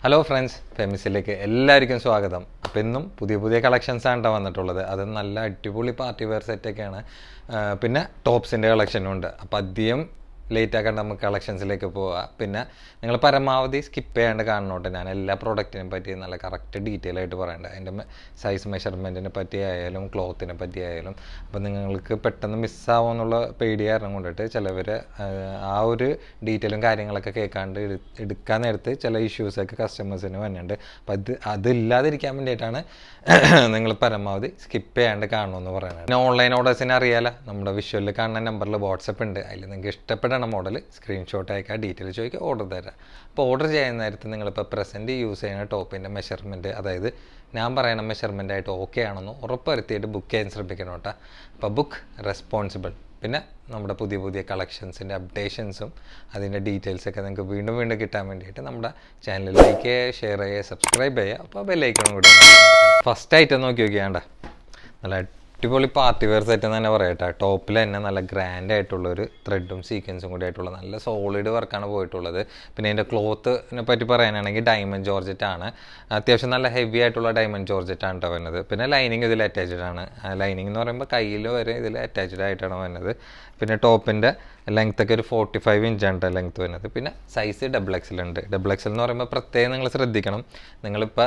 hello friends ഫെമിസിലേക്ക് എല്ലാവർക്കും സ്വാഗതം അപ്പം ഇന്നും പുതിയ പുതിയ കളക്ഷൻസ് ആണ് ട്ടോ വന്നിട്ടുള്ളത് അത് നല്ല അടിപൊളി പാർട്ടി വെയർ സെറ്റൊക്കെയാണ് പിന്നെ ടോപ്സിൻ്റെ കളക്ഷനും ഉണ്ട് അപ്പം അധികം ലേറ്റ് ആക്കാണ്ട് നമുക്ക് കളക്ഷൻസിലേക്ക് പോവാം പിന്നെ നിങ്ങൾ പരമാവധി സ്കിപ്പ് ചെയ്യാണ്ട് കാണണോട്ടെ ഞാൻ എല്ലാ പ്രോഡക്റ്റിനെ പറ്റി നല്ല കറക്റ്റ് ഡീറ്റെയിൽ ആയിട്ട് പറയണ്ട അതിൻ്റെ സൈസ് മെഷർമെൻറ്റിനെ പറ്റി ആയാലും ക്ലോത്തിനെ പറ്റി ആയാലും അപ്പം നിങ്ങൾക്ക് പെട്ടെന്ന് മിസ്സാവും എന്നുള്ള പേടി കാരണം കൊണ്ടിട്ട് ചിലവർ ആ ഒരു ഡീറ്റെയിലും കാര്യങ്ങളൊക്കെ കേൾക്കാണ്ട് എടു- എടുക്കാൻ നേരത്ത് ചില ഇഷ്യൂസൊക്കെ കസ്റ്റമേഴ്സിന് വരുന്നുണ്ട് അപ്പം അത് അതില്ലാതിരിക്കാൻ വേണ്ടിയിട്ടാണ് നിങ്ങൾ പരമാവധി സ്കിപ്പ് ചെയ്യാണ്ട് കാണണമെന്ന് പറയുന്നത് പിന്നെ ഓൺലൈൻ ഓർഡേഴ്സിന് അറിയാലോ നമ്മുടെ വിഷ്വലിൽ കാണുന്ന നമ്പറിൽ വാട്സപ്പ് ഉണ്ട് അതിൽ നിങ്ങൾക്ക് ഇഷ്ടപ്പെടണ മോഡൽ സ്ക്രീൻഷോട്ട് അയക്കുക ഡീറ്റെയിൽ ചോദിക്കുക ഓർഡർ തരാം അപ്പോൾ ഓർഡർ ചെയ്യുന്ന നേരത്ത് നിങ്ങളിപ്പോൾ പ്രസൻറ്റ് യൂസ് ചെയ്യുന്ന ടോപ്പിൻ്റെ മെഷർമെൻറ്റ് അതായത് ഞാൻ പറയുന്ന മെഷർമെൻ്റ് ആയിട്ട് ഓക്കെ ആണെന്ന് ഉറപ്പുവരുത്തിയിട്ട് ബുക്ക് ചെയ്യാൻ ശ്രമിക്കണം കേട്ടോ അപ്പോൾ ബുക്ക് റെസ്പോൺസിബിൾ പിന്നെ നമ്മുടെ പുതിയ പുതിയ കളക്ഷൻസിൻ്റെ അപ്ഡേഷൻസും അതിൻ്റെ ഡീറ്റെയിൽസൊക്കെ നിങ്ങൾക്ക് വീണ്ടും വീണ്ടും കിട്ടാൻ വേണ്ടിയിട്ട് നമ്മുടെ ചാനൽ ലൈക്ക് ചെയ്യുക ഷെയർ ചെയ്യുക സബ്സ്ക്രൈബ് ചെയ്യുക അപ്പോൾ ബെല്ലൈക്കണം കൂടി ഫസ്റ്റ് ഐറ്റം നോക്കി നോക്കിയാണ്ട നല്ല അടിപൊളി പാർട്ടി വെയർ സെറ്റ് എന്ന് തന്നെ പറയട്ടെ ടോപ്പിൽ തന്നെ നല്ല ഗ്രാൻഡ് ആയിട്ടുള്ള ഒരു ത്രെഡും സീക്വൻസും കൂടി ആയിട്ടുള്ള നല്ല സോളിഡ് വർക്കാണ് പോയിട്ടുള്ളത് പിന്നെ അതിൻ്റെ ക്ലോത്തിനെ പറ്റി പറയാനാണെങ്കിൽ ഡയമണ്ട് ജോർജറ്റ് ആണ് അത്യാവശ്യം നല്ല ഹെവി ആയിട്ടുള്ള ഡയമണ്ട് ജോർജറ്റ് ആണ് കേട്ടോ വരുന്നത് പിന്നെ ലൈനിങ് ഇതിൽ അറ്റാച്ച്ഡ് ആണ് ലൈനിങ് എന്ന് പറയുമ്പോൾ കയ്യിൽ വരെ ഇതിൽ അറ്റാച്ച്ഡ് ആയിട്ടാണ് വരുന്നത് പിന്നെ ടോപ്പിൻ്റെ ലെങ്ത് ഒക്കെ ഒരു ഫോർട്ടി ഫൈവ് ഇഞ്ചാണ് കേട്ടോ ലെങ്ത് വരുന്നത് പിന്നെ സൈസ് ഡബിൾ എക്സൽ ഉണ്ട് ഡബിൾ എക്സൽ എന്ന് പറയുമ്പോൾ പ്രത്യേകം നിങ്ങൾ ശ്രദ്ധിക്കണം നിങ്ങളിപ്പോൾ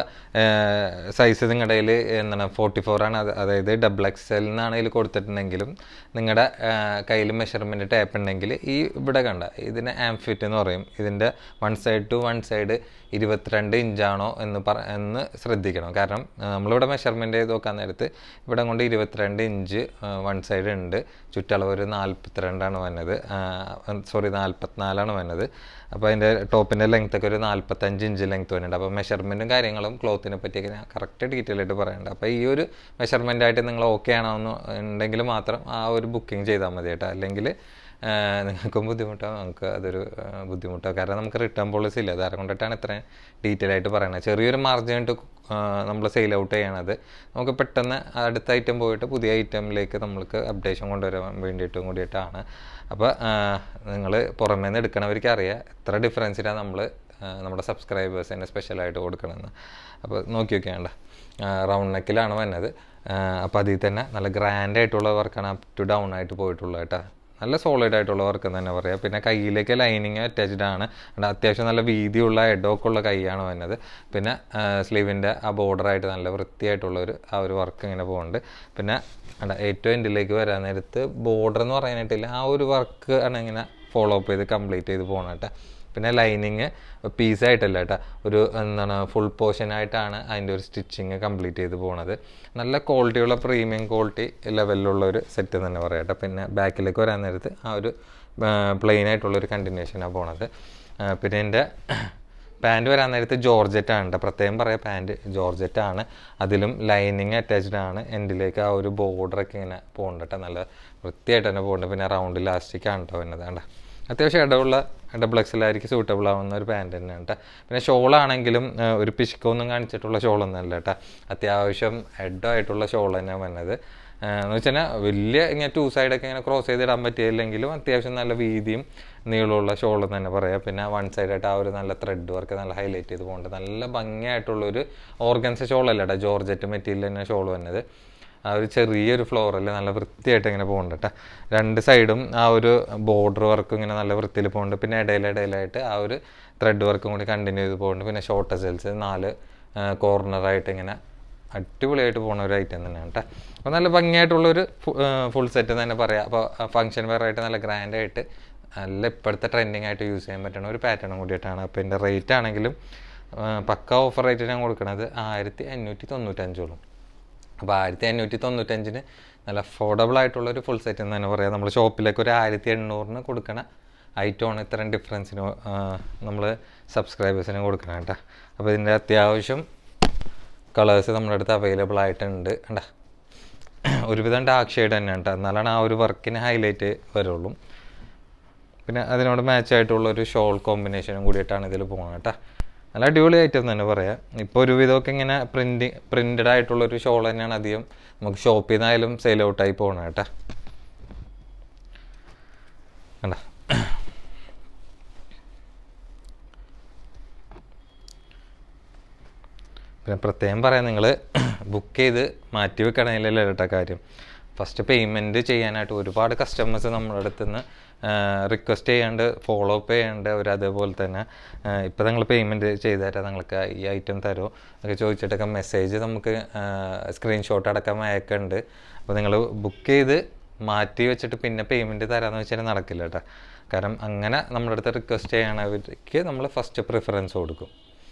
സൈസ് നിങ്ങളുടെ കയ്യിൽ എന്താണ് ഫോർട്ടി ഫോർ ആണ് അത് അതായത് ഡബിൾ എക്സൽ എന്നാണ് ഇതിൽ കൊടുത്തിട്ടുണ്ടെങ്കിലും നിങ്ങളുടെ കയ്യിൽ മെഷർമെൻറ്റ് ടേപ്പ് ഉണ്ടെങ്കിൽ ഈ ഇവിടെ കണ്ട ഇതിന് ആംഫിറ്റ് എന്ന് പറയും ഇതിൻ്റെ one side to one side ഇരുപത്തിരണ്ട് ഇഞ്ചാണോ എന്ന് പറ എന്ന് ശ്രദ്ധിക്കണം കാരണം ആ, നമ്മളിവിടെ മെഷർമെൻറ്റ് ചെയ്ത് നോക്കാൻ നേരത്ത് ഇവിടെ കൊണ്ട് ഇരുപത്തിരണ്ട് ഇഞ്ച് വൺ സൈഡ് ഉണ്ട് ചുറ്റളവ് ഒരു നാൽപ്പത്തിരണ്ടാണ് വന്നത് സോറി നാൽപ്പത്തിനാലാണ് വന്നത് അപ്പോൾ അതിൻ്റെ ടോപ്പിൻ്റെ ലെങ്ത് ഒക്കെ ഒരു നാൽപ്പത്തഞ്ച് ഇഞ്ച് ലെങ്ത് വരുന്നുണ്ട് അപ്പോൾ മെഷർമെൻറ്റും കാര്യങ്ങളും ക്ലോത്തിനെ പറ്റിയൊക്കെ ഞാൻ കറക്റ്റ് ഡീറ്റെയിൽ ആയിട്ട് പറയുന്നുണ്ട് അപ്പോൾ ഈ ഒരു മെഷർമെൻ്റ് ആയിട്ട് നിങ്ങൾ ഓക്കെ ആണോ എന്ന് ഉണ്ടെങ്കിൽ മാത്രം ആ ഒരു ബുക്കിംഗ് ചെയ്താൽ മതി കേട്ടോ അല്ലെങ്കിൽ നിങ്ങൾക്കും ബുദ്ധിമുട്ടാവും നമുക്ക് അതൊരു ബുദ്ധിമുട്ടാണ് കാരണം നമുക്ക് റിട്ടേൺ പോളിസി ഇല്ല അതാരം കൊണ്ടിട്ടാണ് ഇത്രയും ഡീറ്റെയിൽ ആയിട്ട് പറയുന്നത് ചെറിയൊരു മാർജിൻ ഇട്ട് നമ്മൾ സെയിൽ ഔട്ട് ചെയ്യണത് നമുക്ക് പെട്ടെന്ന് അടുത്ത ഐറ്റം പോയിട്ട് പുതിയ ഐറ്റമിലേക്ക് നമ്മൾക്ക് അപ്ഡേഷൻ കൊണ്ടുവരാൻ വേണ്ടിയിട്ടും കൂടിയിട്ടാണ് അപ്പോൾ നിങ്ങൾ പുറമേ നിന്ന് എടുക്കണവർക്ക് അറിയാം എത്ര ഡിഫറൻസിലാണ് നമ്മൾ നമ്മുടെ സബ്സ്ക്രൈബേഴ്സിന് സ്പെഷ്യലായിട്ട് കൊടുക്കണമെന്ന് അപ്പോൾ നോക്കി നോക്കിയാണ്ട റൗണ്ട് നെക്കിലാണ് വന്നത് അപ്പോൾ അതിൽ തന്നെ നല്ല ഗ്രാൻഡ് ആയിട്ടുള്ള വർക്കാണ് അപ് ടു ഡൗൺ ആയിട്ട് പോയിട്ടുള്ളത് കേട്ടോ നല്ല സോളിഡ് ആയിട്ടുള്ള വർക്ക് തന്നെ പറയാം പിന്നെ കയ്യിലേക്ക് ലൈനിങ് അറ്റാച്ച്ഡ് ആണ് and അത്യാവശ്യം നല്ല വീതിയുള്ള എഡോക്കെ ഉള്ള കൈയാണ് വന്നത് പിന്നെ സ്ലീവിൻ്റെ ആ ബോർഡറായിട്ട് നല്ല വൃത്തിയായിട്ടുള്ള ഒരു ആ ഒരു വർക്ക് ഇങ്ങനെ പോകുന്നുണ്ട് പിന്നെ അണ്ട ഏറ്റവും എൻഡിലേക്ക് വരാൻ നേരത്ത് ബോർഡർ എന്ന് പറയാനായിട്ടില്ല ആ ഒരു വർക്ക് ആണ് ഇങ്ങനെ ഫോളോ അപ്പ് ചെയ്ത് കംപ്ലീറ്റ് ചെയ്ത് പോകണം കേട്ടോ പിന്നെ ലൈനിങ് പീസായിട്ടല്ല കേട്ടോ ഒരു എന്താണ് ഫുൾ പോർഷൻ ആയിട്ടാണ് അതിൻ്റെ ഒരു സ്റ്റിച്ചിങ് കംപ്ലീറ്റ് ചെയ്ത് പോണത് നല്ല ക്വാളിറ്റിയുള്ള പ്രീമിയം ക്വാളിറ്റി ലെവലിലുള്ള ഒരു സെറ്റ് തന്നെ പറയാം കേട്ടോ പിന്നെ ബാക്കിലേക്ക് വരാൻ നേരത്ത് ആ ഒരു പ്ലെയിൻ ആയിട്ടുള്ള ഒരു കണ്ടിന്യൂഷനാണ് പോണത് ആ, പിന്നെ എൻ്റെ പാൻറ് വരാൻ നേരത്ത് ജോർജറ്റ് ആണ് കേട്ടോ പ്രത്യേകം പറയാം പാൻറ് ജോർജറ്റ് ആണ് അതിലും ലൈനിങ് അറ്റാച്ച്ഡ് ആണ് എൻഡിലേക്ക് ആ ഒരു ബോർഡറൊക്കെ ഇങ്ങനെ പോകുന്നുണ്ട് കേട്ടോ നല്ല വൃത്തിയായിട്ട് തന്നെ പോകുന്നുണ്ട് പിന്നെ റൗണ്ട് ഇലാസ്റ്റിക് ആണ് കേട്ടോ വരുന്നത് കണ്ട അത്യാവശ്യം ഇടവുള്ള ഡബിൾ എക്സലായിരിക്കും സൂട്ടബിൾ ആവുന്ന ഒരു പാൻറ് തന്നെയാണ് കേട്ടോ പിന്നെ ഷോളാണെങ്കിലും ഒരു പിശുക്കൊന്നും കാണിച്ചിട്ടുള്ള ഷോളൊന്നും അല്ല കേട്ടോ അത്യാവശ്യം ഹെഡായിട്ടുള്ള ഷോൾ തന്നെയാണ് വന്നത് എന്ന് വെച്ചാൽ വലിയ ഇങ്ങനെ ടു സൈഡൊക്കെ ഇങ്ങനെ ക്രോസ് ചെയ്തിടാൻ പറ്റിയില്ലെങ്കിലും അത്യാവശ്യം നല്ല വീതിയും നീളമുള്ള ഷോൾ തന്നെ പറയാം പിന്നെ വൺ സൈഡായിട്ട് ആ ഒരു നല്ല ത്രെഡ് വർക്ക് നല്ല ഹൈലൈറ്റ് ചെയ്ത് പോകുന്നുണ്ട് നല്ല ഭംഗിയായിട്ടുള്ളൊരു ഓർഗൻസ ഷോളല്ല കേട്ടോ ജോർജറ്റ് മെറ്റീരിയൽ തന്നെ ഷോൾ വന്നത് ആ ഒരു ചെറിയൊരു ഫ്ലോറിൽ നല്ല വൃത്തിയായിട്ട് ഇങ്ങനെ പോകുന്നുണ്ട് കേട്ടോ രണ്ട് സൈഡും ആ ഒരു ബോർഡർ വർക്കും ഇങ്ങനെ നല്ല വൃത്തിയിൽ പോകുന്നുണ്ട് പിന്നെ ഇടയിലിടയിലായിട്ട് ആ ഒരു ത്രെഡ് വർക്കും കൂടി കണ്ടിന്യൂ ചെയ്ത് പോകുന്നുണ്ട് പിന്നെ ഷോർട്ട് സെൽസ് നാല് കോർണറായിട്ട് ഇങ്ങനെ അടിപൊളിയായിട്ട് പോകുന്ന ഒരു ഐറ്റം തന്നെയാണ് കേട്ടോ അപ്പോൾ നല്ല ഭംഗിയായിട്ടുള്ളൊരു ഫുൾ സെറ്റ് തന്നെ പറയാം അപ്പോൾ ഫംഗ്ഷൻ വെയർ ആയിട്ട് നല്ല ഗ്രാൻഡ് ആയിട്ട് നല്ല ഇപ്പോഴത്തെ ട്രെൻഡിങ് ആയിട്ട് യൂസ് ചെയ്യാൻ പറ്റുന്ന ഒരു പാറ്റേണും കൂടിയിട്ടാണ് അപ്പോൾ ഇതിൻ്റെ റേറ്റ് ആണെങ്കിലും ആ, പക്ക ഓഫർ റേറ്റ് ഞാൻ കൊടുക്കുന്നത് ആയിരത്തി അഞ്ഞൂറ്റി തൊണ്ണൂറ്റഞ്ചോളം അപ്പോൾ ആയിരത്തി അഞ്ഞൂറ്റി തൊണ്ണൂറ്റഞ്ചിന് നല്ല അഫോർഡബിൾ ആയിട്ടുള്ള ഒരു ഫുൾ സെറ്റ് എന്ന് തന്നെ പറയാം നമ്മൾ ഷോപ്പിലേക്ക് ഒരു ആയിരത്തി എണ്ണൂറിന് കൊടുക്കണ ഐറ്റമാണ് ഇത്രയും ഡിഫറൻസിന് നമ്മൾ സബ്സ്ക്രൈബേഴ്സിന് കൊടുക്കണം കേട്ടോ അപ്പോൾ ഇതിൻ്റെ അത്യാവശ്യം കളേഴ്സ് നമ്മുടെ അടുത്ത് അവൈലബിൾ ആയിട്ടുണ്ട് കണ്ട ഒരുവിധം ഡാർക്ക് ഷെയ്ഡ് തന്നെയാണ് കേട്ടോ എന്നാലാണ് ആ ഒരു വർക്കിന് ഹൈലൈറ്റ് വരുള്ളൂ പിന്നെ അതിനോട് മാച്ച് ആയിട്ടുള്ള ഒരു ഷോൾ കോമ്പിനേഷനും കൂടിയിട്ടാണ് ഇതിൽ പോകുന്നത് കേട്ടോ നല്ല അടിപൊളി ഐറ്റം തന്നെ പറയാം ഇപ്പോൾ ഒരുവിധമൊക്കെ ഇങ്ങനെ പ്രിൻറ്റ് പ്രിൻറ്റഡ് ആയിട്ടുള്ള ഒരു ഷോൾ തന്നെയാണ് അധികം നമുക്ക് ഷോപ്പിൽ നിന്നായാലും സെയിൽ ഔട്ടായി പോകണം കേട്ടോ കണ്ട പിന്നെ പ്രത്യേകം പറയാം നിങ്ങൾ ബുക്ക് ചെയ്ത് മാറ്റി വെക്കണതിലല്ല കേട്ടോ കാര്യം ഫസ്റ്റ് പേയ്മെൻറ്റ് ചെയ്യാനായിട്ട് ഒരുപാട് കസ്റ്റമേഴ്സ് നമ്മുടെ അടുത്ത് നിന്ന് റിക്വസ്റ്റ് ചെയ്യാണ്ട് ഫോളോ അപ്പ് ചെയ്യാണ്ട് അവർ അതേപോലെ തന്നെ ഇപ്പോൾ നിങ്ങൾ പേയ്മെൻറ്റ് ചെയ്ത് തരാം നിങ്ങൾക്ക് ഈ ഐറ്റം തരുമോ ഒക്കെ ചോദിച്ചിട്ടൊക്കെ മെസ്സേജ് നമുക്ക് സ്ക്രീൻഷോട്ട് അടക്കം അയക്കുന്നുണ്ട് അപ്പോൾ നിങ്ങൾ ബുക്ക് ചെയ്ത് മാറ്റി വെച്ചിട്ട് പിന്നെ പേയ്മെൻറ്റ് തരാമെന്ന് വെച്ചാൽ നടക്കില്ല കേട്ടോ കാരണം അങ്ങനെ നമ്മുടെ അടുത്ത് റിക്വസ്റ്റ് ചെയ്യണവർക്ക് നമ്മൾ ഫസ്റ്റ് പ്രിഫറൻസ് കൊടുക്കും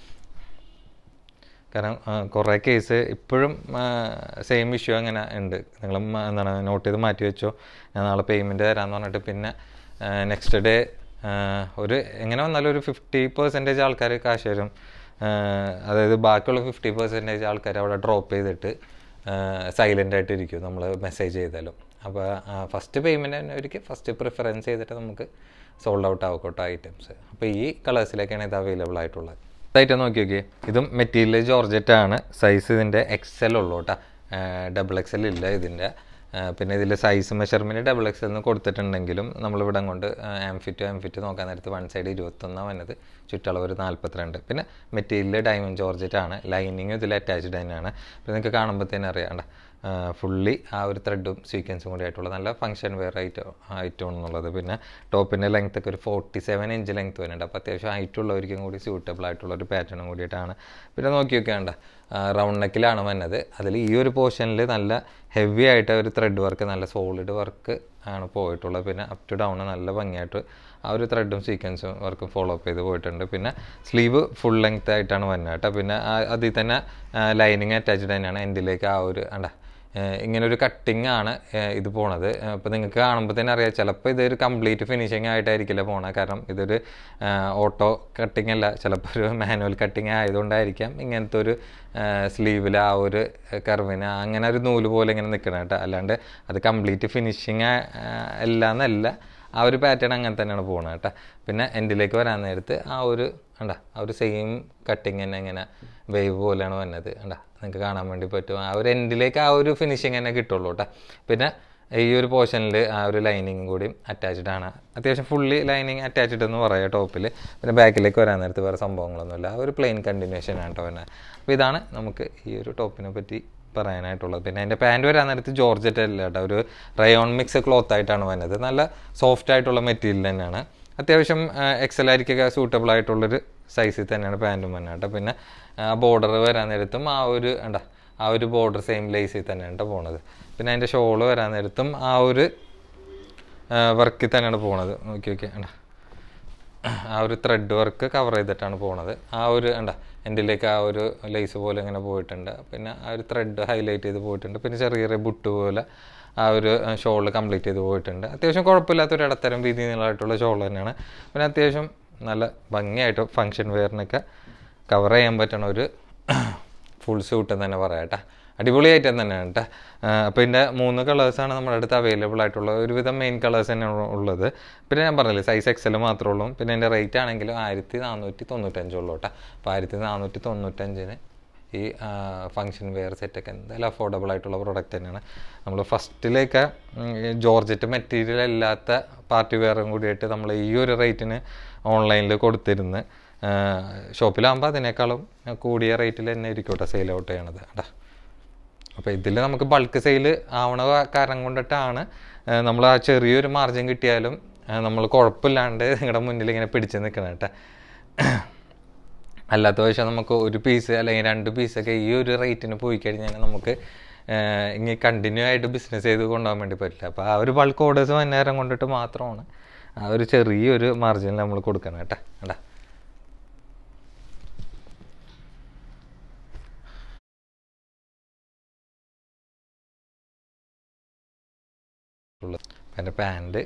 കാരണം കുറേ കേസ് ഇപ്പോഴും സെയിം ഇഷ്യൂ അങ്ങനെ ഉണ്ട് നിങ്ങൾ എന്താണ് നോട്ട് ചെയ്ത് മാറ്റി വെച്ചോ ഞാൻ നാളെ പേയ്മെൻറ്റ് തരാമെന്ന് പറഞ്ഞിട്ട് പിന്നെ നെക്സ്റ്റ് ഡേ ഒരു എങ്ങനെ വന്നാലും ഒരു ഫിഫ്റ്റി പെർസെൻറ്റേജ് ആൾക്കാർ കാശ് തരും അതായത് ബാക്കിയുള്ള ഫിഫ്റ്റി പെർസെൻറ്റേജ് ആൾക്കാർ അവിടെ ഡ്രോപ്പ് ചെയ്തിട്ട് സൈലൻ്റ് ആയിട്ട് ഇരിക്കും നമ്മൾ മെസ്സേജ് ചെയ്താലും അപ്പോൾ ഫസ്റ്റ് പേയ്മെൻറ്റ് തന്നെ ഒരിക്കൽ ഫസ്റ്റ് പ്രിഫറൻസ് ചെയ്തിട്ട് നമുക്ക് സോൾഡ് ഔട്ട് ആവക്കോട്ടെ ഐറ്റംസ് അപ്പോൾ ഈ കളേഴ്സിലേക്കാണ് ഇത് അവൈലബിൾ ആയിട്ടുള്ളത് ഇതായിട്ട് നോക്കി നോക്കിയേ ഇതും മെറ്റീരിയൽ ജോർജറ്റ് ആണ് സൈസ് ഇതിൻ്റെ എക്സൽ ഉള്ളൂ കേട്ടോ ഡബിൾ എക്സൽ ഇല്ല ഇതിൻ്റെ പിന്നെ ഇതിൽ സൈസ് മെഷർമെൻറ്റ് ഡബിൾ എക്സൽ എന്ന് കൊടുത്തിട്ടുണ്ടെങ്കിലും നമ്മളിവിടെ കൊണ്ട് ആംഫിറ്റ് ആംഫിറ്റ് നോക്കാൻ നേരത്ത് വൺ സൈഡ് ഇരുപത്തൊന്നാണ് വന്നത് ചുറ്റളവ് ഒരു നാൽപ്പത്തിരണ്ട് പിന്നെ മെറ്റീരിയൽ ഡയമണ്ട് ജോർജറ്റ് ആണ് ലൈനിങ് ഇതിൽ അറ്റാച്ച്ഡ് തന്നെയാണ് പിന്നെ നിങ്ങൾക്ക് കാണുമ്പോൾ തന്നെ അറിയാണ്ട ഫുള്ളി ആ ഒരു ത്രെഡും സീക്വൻസും കൂടി ആയിട്ടുള്ള നല്ല ഫംഗ്ഷൻ വെയർ ഐറ്റം ഐറ്റം എന്നുള്ളത് പിന്നെ ടോപ്പിൻ്റെ ലെങ്ത് ഒക്കെ ഒരു ഫോർട്ടി സെവൻ ഇഞ്ച് ലെങ്ത് വരുന്നുണ്ട് അപ്പോൾ അത്യാവശ്യം ഹൈറ്റ് ഉള്ളവർക്കും കൂടി സ്യൂട്ടബിൾ ആയിട്ടുള്ള ഒരു പാറ്റേണും കൂടിയിട്ടാണ് പിന്നെ നോക്കി നോക്കിയാണ്ട റൗണ്ട് നെക്കിലാണ് വന്നത് അതിൽ ഈ ഒരു പോർഷനിൽ നല്ല ഹെവി ആയിട്ട് ഒരു ത്രെഡ് വർക്ക് നല്ല സോളിഡ് വർക്ക് ആണ് പോയിട്ടുള്ളത് പിന്നെ അപ് ടു ഡൗൺ നല്ല ഭംഗിയായിട്ട് ആ ഒരു ത്രെഡും സീക്വൻസും വർക്കും ഫോളോ അപ്പ് ചെയ്ത് പോയിട്ടുണ്ട് പിന്നെ സ്ലീവ് ഫുൾ ലെങ്ത് ആയിട്ടാണ് വന്നത് കേട്ടോ പിന്നെ അതിൽ തന്നെ ലൈനിങ് അറ്റാച്ച്ഡ് തന്നെയാണ് എൻഡിലേക്ക് ആ ഒരു അണ്ട ഇങ്ങനെ ഒരു കട്ടിങ് ആണ് ഇത് പോണത് അപ്പോൾ നിങ്ങൾക്ക് കാണുമ്പോൾ തന്നെ അറിയാം ചിലപ്പോൾ ഇതൊരു കംപ്ലീറ്റ് ഫിനിഷിങ് ആയിട്ടായിരിക്കില്ല പോണത് കാരണം ഇതൊരു ഓട്ടോ കട്ടിങ് അല്ല ചിലപ്പോൾ ഒരു മാനുവൽ കട്ടിങ് ആയതുകൊണ്ടായിരിക്കാം ഇങ്ങനത്തെ ഒരു സ്ലീവിൽ ആ ഒരു കർവിന് അങ്ങനെ ഒരു നൂല് പോലെ ഇങ്ങനെ നിൽക്കണം കേട്ടോ അല്ലാണ്ട് അത് കംപ്ലീറ്റ് ഫിനിഷിങ് അല്ല എന്നല്ല ആ ഒരു പാറ്റേൺ അങ്ങനെ തന്നെയാണ് പോകുന്നത് കേട്ടോ പിന്നെ എൻഡിലേക്ക് വരാൻ നേരത്ത് ആ ഒരു കണ്ട ആ ഒരു സെയിം കട്ടിങ് തന്നെ ഇങ്ങനെ വേവ് പോലെയാണ് വന്നത് കണ്ട നിങ്ങൾക്ക് കാണാൻ വേണ്ടി പറ്റും ആ ഒരു എൻഡിലേക്ക് ആ ഒരു ഫിനിഷിങ് തന്നെ കിട്ടുള്ളൂ കേട്ടോ പിന്നെ ഈ ഒരു പോർഷനിൽ ആ ഒരു ലൈനിങ്ങും കൂടി അറ്റാച്ച്ഡ് ആണ് അത്യാവശ്യം ഫുള്ളി ലൈനിങ് അറ്റാച്ച്ഡ് എന്ന് പറയാം ടോപ്പിൽ പിന്നെ ബാക്കിലേക്ക് വരാൻ നേരത്ത് വേറെ സംഭവങ്ങളൊന്നുമില്ല ആ ഒരു പ്ലെയിൻ കണ്ടിന്യൂഷൻ ആണ് കേട്ടോ തന്നെ അപ്പോൾ ഇതാണ് നമുക്ക് ഈ ഒരു ടോപ്പിനെ പറ്റി പറയാനായിട്ടുള്ളത് പിന്നെ അതിൻ്റെ പാൻറ് വരാൻ നേരത്ത് ജോർജറ്റ് അല്ല കേട്ടോ ഒരു റയോൺ മിക്സ് ക്ലോത്ത് ആയിട്ടാണ് വന്നത് നല്ല സോഫ്റ്റ് ആയിട്ടുള്ള മെറ്റീരിയൽ തന്നെയാണ് അത്യാവശ്യം എക്സൽ ആയിരിക്കൊക്കെ സൂട്ടബിൾ ആയിട്ടുള്ളൊരു സൈസിൽ തന്നെയാണ് പാൻറ്റും വന്നത് കേട്ടോ പിന്നെ ബോർഡർ വരാൻ നേരത്തും ആ ഒരു എന്താ ആ ഒരു ബോർഡർ സെയിം ലേസിൽ തന്നെയാണ് കേട്ടോ പോണത് പിന്നെ അതിൻ്റെ ഷോള് വരാൻ നേരത്തും ആ ഒരു വർക്കിൽ തന്നെയാണ് പോണത് നോക്കി നോക്കി എന്താ ആ ഒരു ത്രെഡ് വർക്ക് കവർ ചെയ്തിട്ടാണ് പോണത് ആ ഒരു എന്താ എൻ്റെലേക്ക് ആ ഒരു ലേസ് പോലെ ഇങ്ങനെ പോയിട്ടുണ്ട് പിന്നെ ആ ഒരു ത്രെഡ് ഹൈലൈറ്റ് ചെയ്ത് പോയിട്ടുണ്ട് പിന്നെ ചെറിയ ചെറിയ ബുട്ട് പോലെ ആ ഒരു ഷോൾ കംപ്ലീറ്റ് ചെയ്ത് പോയിട്ടുണ്ട് അത്യാവശ്യം കുഴപ്പമില്ലാത്തൊരു ഇടത്തരം വീതി നീളമായിട്ടുള്ള ഷോൾ തന്നെയാണ് പിന്നെ അത്യാവശ്യം നല്ല ഭംഗിയായിട്ട് ഫങ്ഷൻ വെയറിനൊക്കെ കവർ ചെയ്യാൻ പറ്റണ ഒരു ഫുൾ സ്യൂട്ട് എന്ന് തന്നെ പറയാം കേട്ടോ അടിപൊളി ഐറ്റം തന്നെയാണ് കേട്ടോ അപ്പോൾ ഇതിൻ്റെ മൂന്ന് കളേഴ്സാണ് നമ്മുടെ അടുത്ത് അവൈലബിൾ ആയിട്ടുള്ളത് ഒരുവിധം മെയിൻ കളേഴ്സ് തന്നെയാണ് ഉള്ളത് പിന്നെ ഞാൻ പറഞ്ഞില്ലേ സൈസ് എക്സൽ മാത്രമേ ഉള്ളൂ പിന്നെ എൻ്റെ റേറ്റ് ആണെങ്കിലും ആയിരത്തി നാനൂറ്റി തൊണ്ണൂറ്റഞ്ചുള്ളൂ കേട്ടോ അപ്പോൾ ആയിരത്തി നാനൂറ്റി തൊണ്ണൂറ്റഞ്ചിന് ഈ ഫങ്ഷൻ വെയർ സെറ്റൊക്കെ എന്തായാലും അഫോർഡബിൾ ആയിട്ടുള്ള പ്രോഡക്റ്റ് തന്നെയാണ് നമ്മൾ ഫസ്റ്റിലേക്ക് ജോർജറ്റ് മെറ്റീരിയൽ അല്ലാത്ത പാർട്ടി വെയറും കൂടിയായിട്ട് നമ്മൾ ഈ ഒരു റേറ്റിന് ഓൺലൈനിൽ കൊടുത്തിരുന്ന് ഷോപ്പിലാകുമ്പോൾ അതിനേക്കാളും കൂടിയ റേറ്റിൽ തന്നെ ആയിരിക്കും കേട്ടോ സെയിൽ ഔട്ട് ചെയ്യണത് കേട്ടോ അപ്പോൾ ഇതിൽ നമുക്ക് ബൾക്ക് സെയിൽ ആവണ കാരണം കൊണ്ടിട്ടാണ് നമ്മൾ ആ ചെറിയൊരു മാർജിൻ കിട്ടിയാലും നമ്മൾ കുഴപ്പമില്ലാണ്ട് നിങ്ങളുടെ മുന്നിൽ ഇങ്ങനെ പിടിച്ച് നിൽക്കണം കേട്ടോ അല്ലാത്ത പക്ഷം നമുക്ക് ഒരു പീസ് അല്ലെങ്കിൽ രണ്ട് പീസൊക്കെ ഈ ഒരു റേറ്റിന് പോയി കഴിഞ്ഞാൽ നമുക്ക് ഇനി കണ്ടിന്യൂ ആയിട്ട് ബിസിനസ് ചെയ്ത് കൊണ്ടുപോകാൻ വേണ്ടി പറ്റില്ല അപ്പോൾ ആ ഒരു ബൾക്ക് ഓർഡേഴ്സ് വന്നേരം കൊണ്ടിട്ട് മാത്രമാണ് ആ ഒരു ചെറിയൊരു മാർജിനിൽ നമ്മൾ കൊടുക്കണം കേട്ടോ കേട്ടാ എൻ്റെ പാൻറ്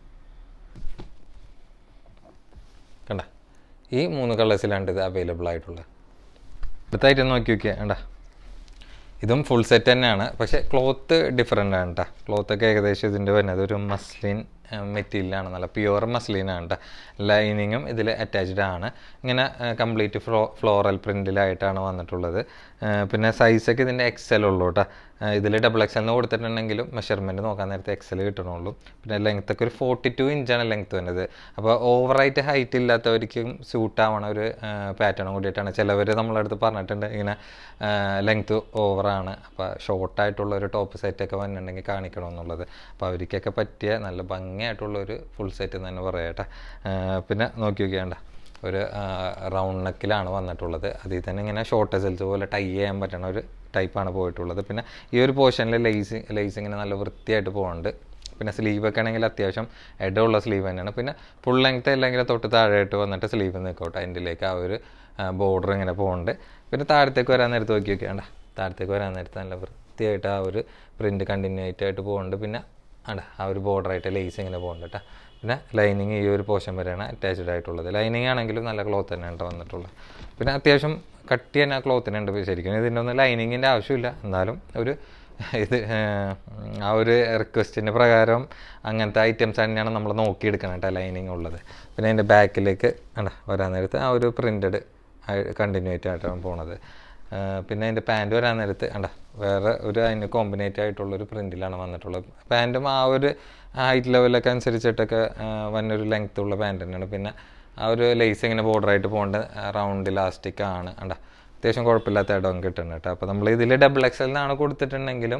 കണ്ട ഈ മൂന്ന് കളേഴ്സിലാണ് ഇത് അവൈലബിൾ ആയിട്ടുള്ളത് അടുത്തായിട്ട് നോക്കി നോക്കിയാൽ കണ്ട ഇതും ഫുൾ സെറ്റ് തന്നെയാണ് പക്ഷേ ക്ലോത്ത് ഡിഫറെൻ്റ് ആണ് കേട്ടോ ക്ലോത്തൊക്കെ ഏകദേശം ഇതിൻ്റെ വരുന്നത് ഒരു മസ്ലിൻ മെറ്റീരിയലാണ് നല്ല പ്യുവർ മസ്ലിനാണ് കേട്ടോ ലൈനിങ്ങും ഇതിൽ അറ്റാച്ച്ഡ് ആണ് ഇങ്ങനെ കംപ്ലീറ്റ് ഫ്ലോ ഫ്ലോറൽ പ്രിൻറ്റിലായിട്ടാണ് വന്നിട്ടുള്ളത് ആ, പിന്നെ സൈസൊക്കെ ഇതിൻ്റെ എക്സൽ ഉള്ളൂ കേട്ടോ ഇതിൽ ഡബിൾ എക്സലിന് കൊടുത്തിട്ടുണ്ടെങ്കിലും മെഷർമെൻറ്റ് നോക്കാൻ നേരത്തെ എക്സൽ കിട്ടണുള്ളൂ പിന്നെ ലെങ്ത് ഒക്കെ ഒരു ഫോർട്ടി ടു ഇഞ്ചാണ് ലെങ്ത് വരുന്നത് അപ്പോൾ ഓവറായിട്ട് ഹൈറ്റ് ഇല്ലാത്തവർക്കും സ്യൂട്ട് ആവണ ഒരു പാറ്റേൺ കൂടിയിട്ടാണ് ചിലവർ നമ്മളടുത്ത് പറഞ്ഞിട്ടുണ്ട് ഇങ്ങനെ ലെങ്ത് ഓവറാണ് അപ്പോൾ ഷോർട്ടായിട്ടുള്ള ഒരു ടോപ്പ് സെറ്റൊക്കെ വന്നിട്ടുണ്ടെങ്കിൽ കാണിക്കണം എന്നുള്ളത് അപ്പോൾ അവർക്കൊക്കെ പറ്റിയ നല്ല ഭംഗിയായിട്ടുള്ള ഒരു ഫുൾ സെറ്റ് എന്ന് തന്നെ പറയാം കേട്ടോ ആ, പിന്നെ നോക്കി നോക്കിയാണ്ട ഒരു റൗണ്ട് നെക്കിലാണ് വന്നിട്ടുള്ളത് അതിൽ തന്നെ ഇങ്ങനെ ഷോർട്ട് എസൽസ് പോലെ ടൈ ചെയ്യാൻ പറ്റുന്ന ഒരു ടൈപ്പാണ് പോയിട്ടുള്ളത് പിന്നെ ഈ ഒരു പോർഷനിൽ ലേസ് ലേസ് ഇങ്ങനെ നല്ല വൃത്തിയായിട്ട് പോകുന്നുണ്ട് പിന്നെ സ്ലീവ് ഒക്കെ ആണെങ്കിൽ അത്യാവശ്യം ഇടമുള്ള സ്ലീവ് തന്നെയാണ് പിന്നെ ഫുൾ ലെങ്ത് അല്ലെങ്കിൽ തൊട്ട് താഴെയായിട്ട് വന്നിട്ട് സ്ലീവ് നിൽക്കോട്ടെ അതിൻ്റെലേക്ക് ആ ഒരു ബോർഡർ ഇങ്ങനെ പോകുന്നുണ്ട് പിന്നെ താഴത്തേക്ക് വരാൻ നേരത്ത് നോക്കി നോക്കിയാണ്ട താഴത്തേക്ക് വരാൻ നേരത്ത് നല്ല വൃത്തിയായിട്ട് ആ ഒരു പ്രിൻറ്റ് കണ്ടിന്യൂ ആയിട്ട് പോകുന്നുണ്ട് പിന്നെ ആണ്ട ആ ഒരു ബോർഡറായിട്ട് ലേസ് ഇങ്ങനെ പോകുന്നുണ്ട് കേട്ടോ പിന്നെ ലൈനിങ് ഈ ഒരു പോർഷൻ വരെയാണ് അറ്റാച്ച്ഡ് ആയിട്ടുള്ളത് ലൈനിങ് ആണെങ്കിലും നല്ല ക്ലോത്ത് തന്നെയാണ് കേട്ടോ വന്നിട്ടുള്ളത് പിന്നെ അത്യാവശ്യം കട്ടി തന്നെ ക്ലോത്തിനുണ്ട് ശരിക്കും ഇതിൻ്റെ ഒന്നും ലൈനിങ്ങിൻ്റെ ആവശ്യമില്ല എന്നാലും ഒരു ഇത് ഏർ, ആ ഒരു റിക്വസ്റ്റിൻ്റെ പ്രകാരം അങ്ങനത്തെ ഐറ്റംസ് തന്നെയാണ് നമ്മൾ നോക്കിയെടുക്കണം കേട്ടോ ലൈനിങ് ഉള്ളത് പിന്നെ അതിൻ്റെ ബാക്കിലേക്ക് അണ്ട വരാൻ നേരത്ത് ആ ഒരു പ്രിൻറ്റഡ് കണ്ടിന്യൂ ആയിട്ടാണ് പോണത് ആ, പിന്നെ അതിൻ്റെ പാൻറ് വരാൻ നേരത്ത് അണ്ട വേറെ ഒരു അതിന് കോമ്പിനേറ്റ് ആയിട്ടുള്ള ഒരു പ്രിൻറ്റിലാണ് വന്നിട്ടുള്ളത് പാൻറ്റും ആ ഒരു ഹൈറ്റ് ലെവലൊക്കെ അനുസരിച്ചിട്ടൊക്കെ ആ, വന്നൊരു ലെങ്ത് ഉള്ള പാൻറ് തന്നെയാണ് പിന്നെ ആ ഒരു ലേസ് ഇങ്ങനെ ബോർഡറായിട്ട് പോകേണ്ട റൗണ്ട് ഇലാസ്റ്റിക് ആണ് അണ്ട അത്യാവശ്യം കുഴപ്പമില്ലാത്ത ഇടം കിട്ടുന്നുണ്ട് കേട്ടോ അപ്പോൾ നമ്മൾ ഇതിൽ ഡബിൾ എക്സലിനാണ് കൊടുത്തിട്ടുണ്ടെങ്കിലും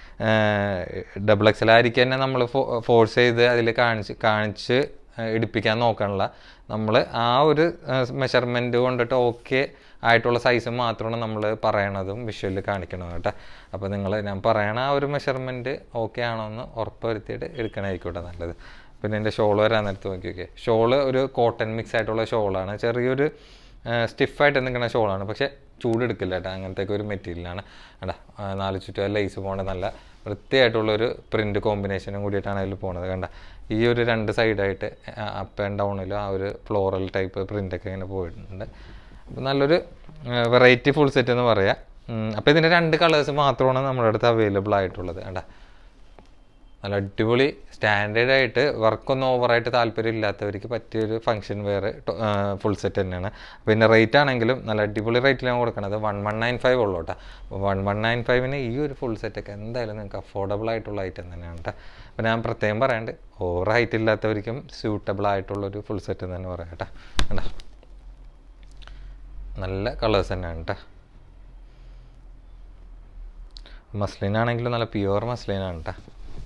ഡബിൾ എക്സൽ ആയിരിക്കും തന്നെ നമ്മൾ ഫോഴ്സ് ചെയ്ത് അതിൽ കാണിച്ച് കാണിച്ച് ഏഹ് ഇടിപ്പിക്കാൻ നോക്കണില്ല നമ്മൾ ആ ഒരു മെഷർമെൻറ്റ് കൊണ്ടിട്ട് ഓക്കെ ആയിട്ടുള്ള സൈസ് മാത്രമാണ് നമ്മൾ പറയണതും വിഷ്വലിൽ കാണിക്കണത് കേട്ടോ അപ്പോൾ നിങ്ങൾ ഞാൻ പറയണ ആ ഒരു മെഷർമെൻറ്റ് ഓക്കെ ആണോ എന്ന് ഉറപ്പ് വരുത്തിയിട്ട് എടുക്കണമായിക്കോട്ടെ നല്ലത് പിന്നെ എൻ്റെ ഷോൾ വരാൻ നേരത്ത് നോക്കി നോക്കിയേ ഷോള് ഒരു കോട്ടൺ മിക്സ് ആയിട്ടുള്ള ഷോളാണ് ചെറിയൊരു സ്റ്റിഫായിട്ട് നിൽക്കുന്ന ഷോളാണ് പക്ഷേ ചൂടെടുക്കില്ല കേട്ടോ അങ്ങനത്തെ ഒരു മെറ്റീരിയലാണ് കേട്ടാ നാല് ചുറ്റും ലൈസ് പോകേണ്ട നല്ല വൃത്തിയായിട്ടുള്ളൊരു പ്രിൻറ്റ് കോമ്പിനേഷനും കൂടിയിട്ടാണ് അതിൽ പോകുന്നത് കണ്ട ഈ ഒരു രണ്ട് സൈഡായിട്ട് അപ്പ് ആൻഡ് ഡൗണിലും ആ ഒരു ഫ്ലോറൽ ടൈപ്പ് പ്രിൻ്റൊക്കെ ഇങ്ങനെ പോയിട്ടുണ്ട് അപ്പോൾ നല്ലൊരു വെറൈറ്റി ഫുൾ സെറ്റ് എന്ന് പറയാം അപ്പോൾ ഇതിൻ്റെ രണ്ട് കളേഴ്സ് മാത്രമാണ് നമ്മുടെ അടുത്ത് അവൈലബിൾ ആയിട്ടുള്ളത് കണ്ടാ നല്ല അടിപൊളി സ്റ്റാൻഡേർഡ് ആയിട്ട് വർക്കൊന്നും ഓവറായിട്ട് താല്പര്യം ഇല്ലാത്തവർക്ക് പറ്റിയൊരു ഫംഗ്ഷൻ വേറെ ഫുൾ സെറ്റ് തന്നെയാണ് പിന്നെ റേറ്റ് ആണെങ്കിലും നല്ല അടിപൊളി റേറ്റിലാണ് കൊടുക്കണത് വൺ വൺ നയൻ ഫൈവ് ഉള്ളൂ കേട്ടോ വൺ വൺ നയൻ ഫൈവിന് ഈ ഒരു ഫുൾ സെറ്റൊക്കെ എന്തായാലും നിങ്ങൾക്ക് അഫോർഡബിൾ ആയിട്ടുള്ള ഐറ്റം തന്നെയാണ് കേട്ടോ അപ്പോൾ ഞാൻ പ്രത്യേകം പറയാണ്ട് ഓവർ ഹൈറ്റ് ഇല്ലാത്തവർക്കും സ്യൂട്ടബിൾ ആയിട്ടുള്ളൊരു ഫുൾ സെറ്റ് എന്ന് തന്നെ പറയാം കേട്ടോ കണ്ടോ നല്ല കളേഴ്സ് തന്നെയാണ് കേട്ടോ മസ്ലിൻ ആണെങ്കിലും നല്ല പ്യുവർ മസ്ലിനാണ് കേട്ടോ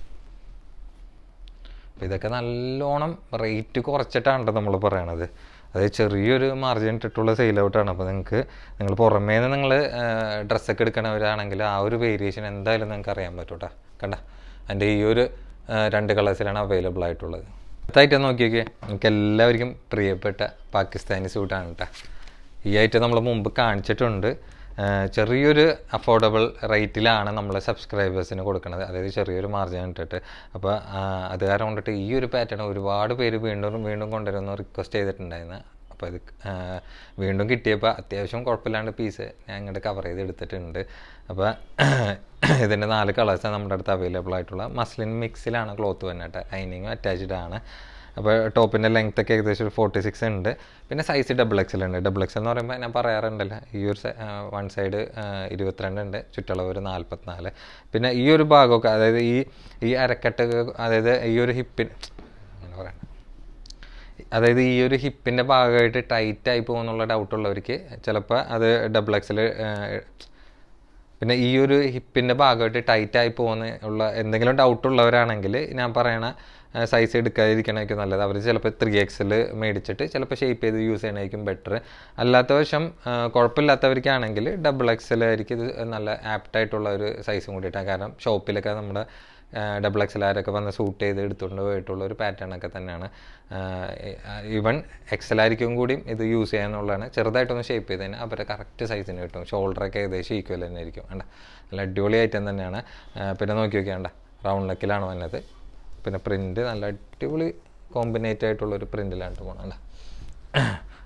അപ്പോൾ ഇതൊക്കെ നല്ലോണം റേറ്റ് കുറച്ചിട്ടാണ് കേട്ടോ നമ്മൾ പറയണത് അതായത് ചെറിയൊരു മാർജിൻ ഇട്ടിട്ടുള്ള സെയിൽ ഔട്ടാണ് അപ്പോൾ നിങ്ങൾക്ക് നിങ്ങൾ പുറമേ നിന്ന് നിങ്ങൾ ഡ്രസ്സൊക്കെ എടുക്കണവരാണെങ്കിൽ ആ ഒരു വേരിയേഷൻ എന്തായാലും നിങ്ങൾക്ക് അറിയാൻ പറ്റും കേട്ടോ കണ്ട എൻ്റെ ഈ ഒരു ആ, രണ്ട് കളേഴ്സിലാണ് അവൈലബിൾ ആയിട്ടുള്ളത് അടുത്തായിട്ട് നോക്കിയൊക്കെ നിങ്ങൾക്ക് എല്ലാവർക്കും പ്രിയപ്പെട്ട പാകിസ്ഥാനി സൂട്ടാണ് കേട്ടോ ഈ ഐറ്റം നമ്മൾ മുമ്പ് കാണിച്ചിട്ടുണ്ട് ആ, ചെറിയൊരു അഫോർഡബിൾ റേറ്റിലാണ് നമ്മൾ സബ്സ്ക്രൈബേഴ്സിന് കൊടുക്കുന്നത് അതായത് ചെറിയൊരു മാർജിൻ ഇട്ടിട്ട് അപ്പോൾ അത് കാരണം കൊണ്ടിട്ട് ഈ ഒരു പാറ്റേൺ ഒരുപാട് പേര് വീണ്ടും വീണ്ടും കൊണ്ടുവരുമെന്ന് റിക്വസ്റ്റ് ചെയ്തിട്ടുണ്ടായിരുന്നു അപ്പോൾ ഇത് ആ, വീണ്ടും കിട്ടിയപ്പോൾ അത്യാവശ്യം കുഴപ്പമില്ലാണ്ട് പീസ് ഞാൻ ഇങ്ങോട്ട് കവർ ചെയ്ത് എടുത്തിട്ടുണ്ട് അപ്പോൾ ഇതിൻ്റെ നാല് കളേഴ്സാണ് നമ്മുടെ അടുത്ത് അവൈലബിൾ ആയിട്ടുള്ള മസ്ലിൻ മിക്സിലാണ് ക്ലോത്ത് വന്നിട്ട് ലൈനിങ്ങും അറ്റാച്ച്ഡ് ആണ് അപ്പോൾ ടോപ്പിൻ്റെ ലെങ്ത് ഒക്കെ ഏകദേശം ഒരു ഫോർട്ടി സിക്സ് ഉണ്ട് പിന്നെ സൈസ് ഡബിൾ എക്സൽ ഉണ്ട് ഡബിൾ എക്സൽ എന്ന് പറയുമ്പോൾ ഞാൻ പറയാറുണ്ടല്ലോ ഈ ഒരു വൺ സൈഡ് ഇരുപത്തിരണ്ട് ഉണ്ട് ചുറ്റളവ് ഒരു നാൽപ്പത്തിനാല് പിന്നെ ഈ ഒരു ഭാഗമൊക്കെ അതായത് ഈ ഈ അരക്കെട്ട് അതായത് ഈ ഒരു ഹിപ്പിന് അങ്ങനെ പറയണം അതായത് ഈ ഒരു ഹിപ്പിൻ്റെ ഭാഗമായിട്ട് ടൈറ്റ് ആയി പോകുന്നുള്ള ഡൗട്ട് ഉള്ളവർക്ക് ചിലപ്പോൾ അത് ഡബിൾ എക്സൽ പിന്നെ ഈ ഒരു ഹിപ്പിൻ്റെ ഭാഗമായിട്ട് ടൈറ്റ് ആയി പോകുന്ന ഉള്ള എന്തെങ്കിലും ഡൗട്ട് ഉള്ളവരാണെങ്കിൽ ഞാൻ പറയണ സൈസ് എടുക്കാതിരിക്കണമായിരിക്കും നല്ലത് അവർ ചിലപ്പോൾ ത്രീ എക്സൽ മേടിച്ചിട്ട് ചിലപ്പോൾ ഷേപ്പ് ചെയ്ത് യൂസ് ചെയ്യണമായിരിക്കും ബെറ്റർ അല്ലാത്ത വശം ആ, കുഴപ്പമില്ലാത്തവർക്കാണെങ്കിൽ ഡബിൾ എക്സൽ ആയിരിക്കും ഇത് നല്ല ആപ്റ്റായിട്ടുള്ള ഒരു സൈസും കൂടിയിട്ടാണ് കാരണം ഷോപ്പിലൊക്കെ നമ്മുടെ ഡബിൾ എക്സൽ ആരൊക്കെ വന്ന് സൂട്ട് ചെയ്ത് എടുത്തുകൊണ്ട് പോയിട്ടുള്ള ഒരു പാറ്റേൺ ഒക്കെ തന്നെയാണ് ഈവൻ എക്സൽ ആയിരിക്കും കൂടിയും ഇത് യൂസ് ചെയ്യാന്നുള്ളതാണ് ചെറുതായിട്ടൊന്ന് ഷേപ്പ് ചെയ്ത് തന്നെ അവരുടെ കറക്റ്റ് സൈസിന് കിട്ടും ഷോൾഡറൊക്കെ ഏകദേശം ഈക്വൽ തന്നെ ആയിരിക്കും വേണ്ട നല്ല അടിപൊളി ഐറ്റം തന്നെയാണ് ആ, പിന്നെ നോക്കി നോക്കിയാണ്ട റൗണ്ട് നെക്കിലാണ് വന്നത് പിന്നെ പ്രിൻ്റ് നല്ല അടിപൊളി കോമ്പിനേറ്റ് ആയിട്ടുള്ളൊരു പ്രിൻറ്റിലാണ് പോകണം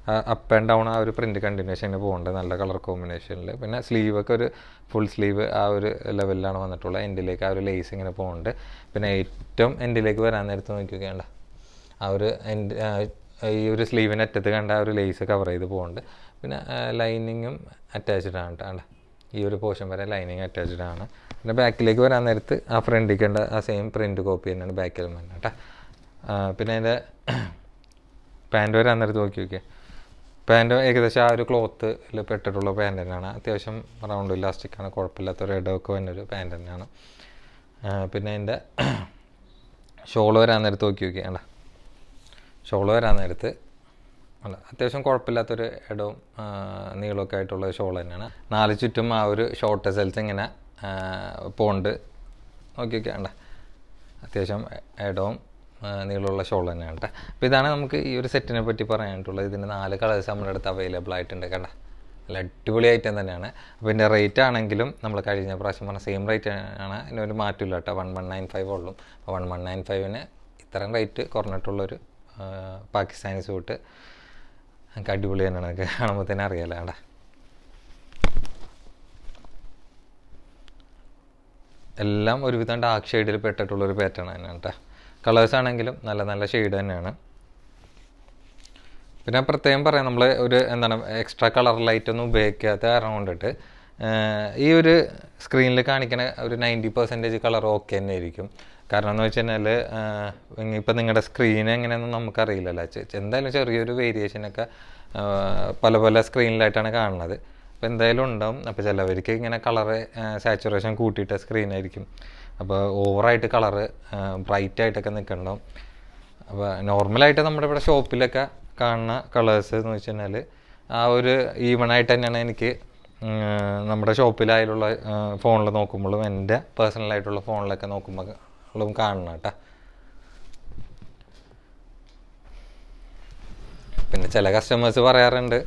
അപ്പ് ആൻഡ് ഡൗൺ ആ ഒരു പ്രിൻറ്റ് കണ്ടിന്യൂഷൻ പോകുന്നുണ്ട് നല്ല കളർ കോമ്പിനേഷനിൽ പിന്നെ സ്ലീവ് ഒക്കെ ഒരു ഫുൾ സ്ലീവ് ആ ഒരു ലെവലിലാണ് വന്നിട്ടുള്ളത് എൻഡിലേക്ക് ആ ഒരു ലേസ് ഇങ്ങനെ പോകുന്നുണ്ട് പിന്നെ ഏറ്റവും എൻഡിലേക്ക് വരാൻ നേരത്ത് നോക്കിയൊക്കെയാണ്ട ആ ഒരു എൻഡ് ഈ ഒരു സ്ലീവിന് അറ്റത്ത് കണ്ട ആ ഒരു ലേസ് കവർ ചെയ്ത് പോകുന്നുണ്ട് പിന്നെ ലൈനിങ്ങും അറ്റാച്ച്ഡ് ആണ് കേട്ടോ ഈ ഒരു പോർഷൻ വരെ ലൈനിങ് അറ്റാച്ച്ഡ് ആണ് പിന്നെ ബാക്കിലേക്ക് വരാൻ നേരത്ത് ആ ഫ്രണ്ടിൽ കണ്ട ആ സെയിം പ്രിൻറ്റ് കോപ്പി തന്നെയാണ് ബാക്കിൽ വന്നത് കേട്ടോ പിന്നെ അതിൻ്റെ പാൻറ് വരാൻ നേരത്ത് നോക്കി നോക്കിയേ പാൻറ് ഏകദേശം ആ ഒരു ക്ലോത്തിൽ പെട്ടിട്ടുള്ള പാൻറ് തന്നെയാണ് അത്യാവശ്യം റൗണ്ട് ഇലാസ്റ്റിക്കാണ് കുഴപ്പമില്ലാത്ത ഒരു ഇടമൊക്കെ വന്നൊരു പാൻറ് തന്നെയാണ് പിന്നെ അതിൻ്റെ ഷോൾ വരാൻ നേരത്ത് നോക്കി നോക്കി വേണ്ട ഷോൾ വരാൻ നേരത്ത് അല്ല അത്യാവശ്യം കുഴപ്പമില്ലാത്തൊരു ഇടവും നീളമൊക്കെ ആയിട്ടുള്ള ഷോൾ തന്നെയാണ് നാല് ചുറ്റും ആ ഒരു ഷോർട്ട് സെൽസ് ഇങ്ങനെ പോണ്ട് നോക്കി നോക്കി വേണ്ട അത്യാവശ്യം ഇടവും നീളമുള്ള ഷോൾ തന്നെയാണ് കേട്ടോ അപ്പോൾ ഇതാണ് നമുക്ക് ഈ ഒരു സെറ്റിനെ പറ്റി പറയാനായിട്ടുള്ളത് ഇതിന് നാല് കളേഴ്സ് നമ്മുടെ അടുത്ത് അവൈലബിൾ ആയിട്ടുണ്ട് കണ്ട നല്ല അടിപൊളി ഐറ്റം തന്നെയാണ് അപ്പോൾ ഇതിൻ്റെ റേറ്റ് ആണെങ്കിലും നമ്മൾ കഴിഞ്ഞ പ്രാവശ്യം പറഞ്ഞ സെയിം റേറ്റ് ആണ് ഇതിനൊരു മാറ്റമില്ല കേട്ടോ വൺ വൺ നയൻ ഫൈവ് ഉള്ളൂ അപ്പോൾ വൺ വൺ നയൻ ഫൈവിന് ഇത്രയും റേറ്റ് കുറഞ്ഞിട്ടുള്ളൊരു പാകിസ്ഥാനി സൂട്ട് നമുക്ക് അടിപൊളി തന്നെയാണ് നമുക്ക് കാണുമ്പോൾ തന്നെ അറിയാലോ കേട്ടോ എല്ലാം ഒരുവിധം ഡാർക്ക് ഷെയ്ഡിൽ പെട്ടിട്ടുള്ള ഒരു പാറ്റേൺ തന്നെയാണ് കേട്ടോ കളേഴ്സ് ആണെങ്കിലും നല്ല നല്ല ഷെയ്ഡ് തന്നെയാണ് പിന്നെ പ്രത്യേകം പറയാം നമ്മൾ ഒരു എന്താണ് എക്സ്ട്രാ കളർ ലൈറ്റ് ഒന്നും ഉപയോഗിക്കാത്ത കാരണം കൊണ്ടിട്ട് ഈ ഒരു സ്ക്രീനിൽ കാണിക്കുന്ന ഒരു നയൻറ്റി പെർസെൻറ്റേജ് കളർ ഓക്കെ തന്നെ ആയിരിക്കും കാരണം എന്ന് വെച്ച് കഴിഞ്ഞാൽ ഇപ്പം നിങ്ങളുടെ സ്ക്രീൻ എങ്ങനെയാണെന്ന് നമുക്കറിയില്ലല്ലോ എന്തായാലും ചെറിയൊരു വേരിയേഷനൊക്കെ പല പല സ്ക്രീനിലായിട്ടാണ് കാണുന്നത് അപ്പോൾ എന്തായാലും ഉണ്ടാവും അപ്പോൾ ചിലവർക്ക് ഇങ്ങനെ കളറ് സാച്ചുറേഷൻ കൂട്ടിയിട്ട സ്ക്രീനായിരിക്കും അപ്പോൾ ഓവറായിട്ട് കളറ് ബ്രൈറ്റ് ആയിട്ടൊക്കെ നിൽക്കണ്ടാവും അപ്പോൾ നോർമലായിട്ട് നമ്മുടെ ഇവിടെ ഷോപ്പിലൊക്കെ കാണുന്ന കളേഴ്സ് എന്ന് വെച്ച് കഴിഞ്ഞാൽ ആ ഒരു ഈവൺ ആയിട്ട് തന്നെയാണ് എനിക്ക് നമ്മുടെ ഷോപ്പിലായാലുള്ള ഫോണിൽ നോക്കുമ്പോഴും എൻ്റെ പേഴ്സണലായിട്ടുള്ള ഫോണിലൊക്കെ നോക്കുമ്പോഴും കാണണം കേട്ടോ പിന്നെ ചില കസ്റ്റമേഴ്സ് പറയാറുണ്ട്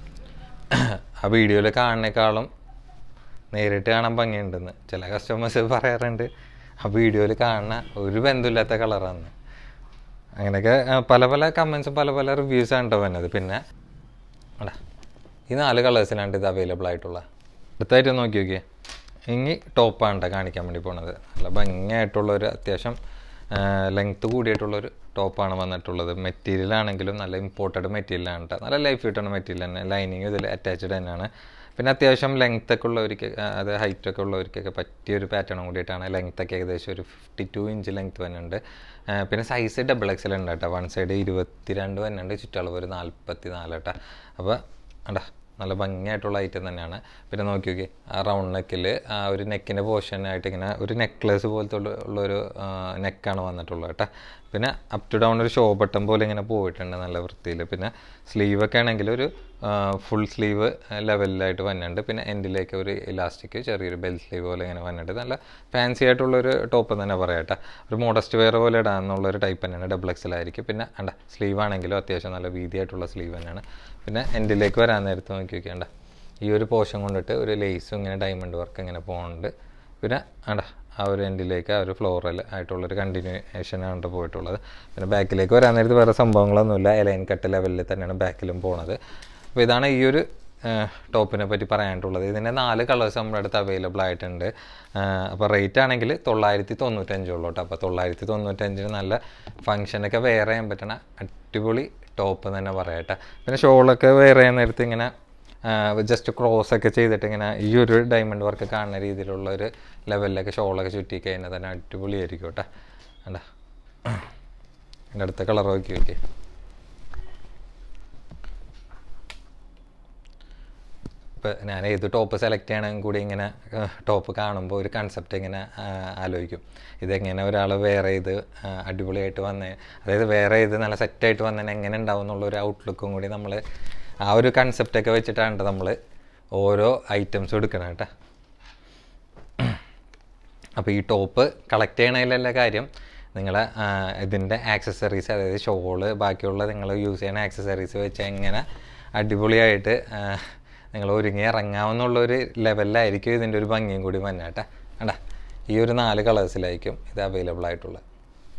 ആ വീഡിയോയിൽ കാണുന്നേക്കാളും നേരിട്ട് കാണാൻ ഭംഗിയുണ്ടെന്ന് ചില കസ്റ്റമേഴ്സ് പറയാറുണ്ട് ആ വീഡിയോയിൽ കാണുന്ന ഒരു ബന്ധമില്ലാത്ത കളറാണ് അങ്ങനെയൊക്കെ പല പല കമൻസും പല പല റിവ്യൂസാണ് കേട്ടോ വന്നത് പിന്നെ അടാ ഈ നാല് കളേഴ്സിലാണ് ഇത് അവൈലബിൾ ആയിട്ടുള്ള അടുത്തായിട്ട് നോക്കി നോക്കിയേ ഇനി ടോപ്പാണ് കേട്ടോ കാണിക്കാൻ വേണ്ടി പോണത് നല്ല ഭംഗിയായിട്ടുള്ള ഒരു അത്യാവശ്യം ലെങ്ത്ത് കൂടിയിട്ടുള്ളൊരു ടോപ്പാണ് വന്നിട്ടുള്ളത് മെറ്റീരിയൽ ആണെങ്കിലും നല്ല ഇമ്പോർട്ടഡ് മെറ്റീരിയലാണ് കേട്ടോ നല്ല ലൈഫ് കിട്ടുന്ന മെറ്റീരിയൽ തന്നെ ലൈനിങ് ഇതിൽ അറ്റാച്ച്ഡ് തന്നെയാണ് പിന്നെ അത്യാവശ്യം ലെങ്ത് ഒക്കെ ഉള്ളവർക്ക് അത് ഹൈറ്റ് ഒക്കെ ഉള്ളവർക്കൊക്കെ പറ്റിയ ഒരു പാറ്റേൺ കൂടിയിട്ടാണ് ലെങ്ത് ഒക്കെ ഏകദേശം ഒരു ഫിഫ്റ്റി ടു ഇഞ്ച് ലെങ്ത് വരുന്നുണ്ട് പിന്നെ സൈസ് ഡബിൾ എക്സൽ ഉണ്ട് കേട്ടോ വൺ സൈഡ് ഇരുപത്തിരണ്ട് വരുന്നുണ്ട് ചുറ്റളവ് ഒരു നാൽപ്പത്തി നാല് കേട്ടോ അപ്പോൾ അടാ നല്ല ഭംഗിയായിട്ടുള്ള ഐറ്റം തന്നെയാണ് പിന്നെ നോക്കി നോക്കി ആ റൗണ്ട് നെക്കിൽ ആ ഒരു നെക്കിൻ്റെ പോർഷനായിട്ട് ഇങ്ങനെ ഒരു നെക്ലേസ് പോലത്തെ ഉള്ളൊരു നെക്കാണ് വന്നിട്ടുള്ളത് കേട്ടോ പിന്നെ അപ് ടു ഡൗൺ ഒരു ഷോ ബട്ടൺ പോലെ ഇങ്ങനെ പോയിട്ടുണ്ട് നല്ല വൃത്തിയിൽ പിന്നെ സ്ലീവ് ഒക്കെ ആണെങ്കിൽ ഒരു ഫുൾ സ്ലീവ് ലെവലിലായിട്ട് വന്നിട്ടുണ്ട് പിന്നെ എൻഡിലേക്ക് ഒരു ഇലാസ്റ്റിക് ചെറിയൊരു ബെൽ സ്ലീവ് പോലെ ഇങ്ങനെ വന്നിട്ട് നല്ല ഫാൻസി ആയിട്ടുള്ളൊരു ടോപ്പ് തന്നെ പറയാം കേട്ടോ ഒരു മോഡസ്റ്റ് വെയർ പോലെ ഇടാമെന്നുള്ളൊരു ടൈപ്പ് തന്നെയാണ് ഡബിൾ എക്സലായിരിക്കും പിന്നെ അണ്ട സ്ലീവ് ആണെങ്കിലും അത്യാവശ്യം നല്ല വീതിയായിട്ടുള്ള സ്ലീവ് തന്നെയാണ് പിന്നെ എൻഡിലേക്ക് വരാൻ നേരത്ത് നോക്കി നോക്കിയാണ്ട ഈ ഒരു പോർഷൻ കൊണ്ടിട്ട് ഒരു ലേസും ഇങ്ങനെ ഡയമണ്ട് വർക്ക് ഇങ്ങനെ പോകുന്നുണ്ട് പിന്നെ അണ്ട ആ ഒരു എൻഡിലേക്ക് ആ ഒരു ഫ്ലോറൽ ആയിട്ടുള്ളൊരു കണ്ടിന്യൂഷനാണ് പോയിട്ടുള്ളത് പിന്നെ ബാക്കിലേക്ക് വരാൻ നേരത്ത് വേറെ സംഭവങ്ങളൊന്നുമില്ല എലൈൻ കട്ട് ലെവലിൽ തന്നെയാണ് ബാക്കിലും പോണത് അപ്പോൾ ഇതാണ് ഈ ഒരു ടോപ്പിനെ പറ്റി പറയാനായിട്ടുള്ളത് ഇതിൻ്റെ നാല് കളേഴ്സ് നമ്മുടെ അടുത്ത് അവൈലബിൾ ആയിട്ടുണ്ട് അപ്പോൾ റേറ്റ് ആണെങ്കിൽ തൊള്ളായിരത്തി തൊണ്ണൂറ്റഞ്ചുള്ളൂ കേട്ടോ അപ്പോൾ തൊള്ളായിരത്തി തൊണ്ണൂറ്റഞ്ചിന് നല്ല ഫങ്ഷനൊക്കെ വെയർ ചെയ്യാൻ പറ്റണ അടിപൊളി ടോപ്പ് തന്നെ പറയട്ടെ പിന്നെ ഷോളൊക്കെ വെയർ ചെയ്യാൻ നേരത്ത് ഇങ്ങനെ ജസ്റ്റ് ക്രോസ് ഒക്കെ ചെയ്തിട്ട് ഇങ്ങനെ ഈ ഒരു ഡയമണ്ട് വർക്ക് കാണുന്ന രീതിയിലുള്ള ഒരു ലെവലിലൊക്കെ ഷോളൊക്കെ ചുറ്റി കഴിഞ്ഞാൽ തന്നെ അടിപൊളിയായിരിക്കും കേട്ടോ വേണ്ട എൻ്റെ അടുത്ത കളർ നോക്കി നോക്കി ഇപ്പം ഞാൻ ഏത് ടോപ്പ് സെലക്ട് ചെയ്യണമെങ്കിൽ കൂടി ഇങ്ങനെ ടോപ്പ് കാണുമ്പോൾ ഒരു കൺസെപ്റ്റ് ഇങ്ങനെ ആലോചിക്കും ഇതെങ്ങനെ ഒരാൾ വേറെ ചെയ്ത് അടിപൊളിയായിട്ട് വന്നേ അതായത് വേറെ ചെയ്ത് നല്ല സെറ്റായിട്ട് വന്നതിന് എങ്ങനെ ഉണ്ടാവും എന്നുള്ള ഒരു ഔട്ട്ലുക്കും കൂടി നമ്മൾ ആ ഒരു കൺസെപ്റ്റൊക്കെ വെച്ചിട്ടാണ് നമ്മൾ ഓരോ ഐറ്റംസും എടുക്കണം കേട്ടോ അപ്പോൾ ഈ ടോപ്പ് കളക്ട് ചെയ്യണതിലല്ല കാര്യം നിങ്ങളെ ഇതിൻ്റെ ആക്സസറീസ് അതായത് ഷോള് ബാക്കിയുള്ള നിങ്ങൾ യൂസ് ചെയ്യുന്ന ആക്സസറീസ് വെച്ച് എങ്ങനെ അടിപൊളിയായിട്ട് നിങ്ങൾ ഒരുങ്ങി ഇറങ്ങാവുന്നുള്ളൊരു ലെവലിലായിരിക്കും ഇതിൻ്റെ ഒരു ഭംഗിയും കൂടി വന്നേട്ടെ കണ്ടാ ഈ ഒരു നാല് കളേഴ്സിലായിരിക്കും ഇത് അവൈലബിൾ ആയിട്ടുള്ളത്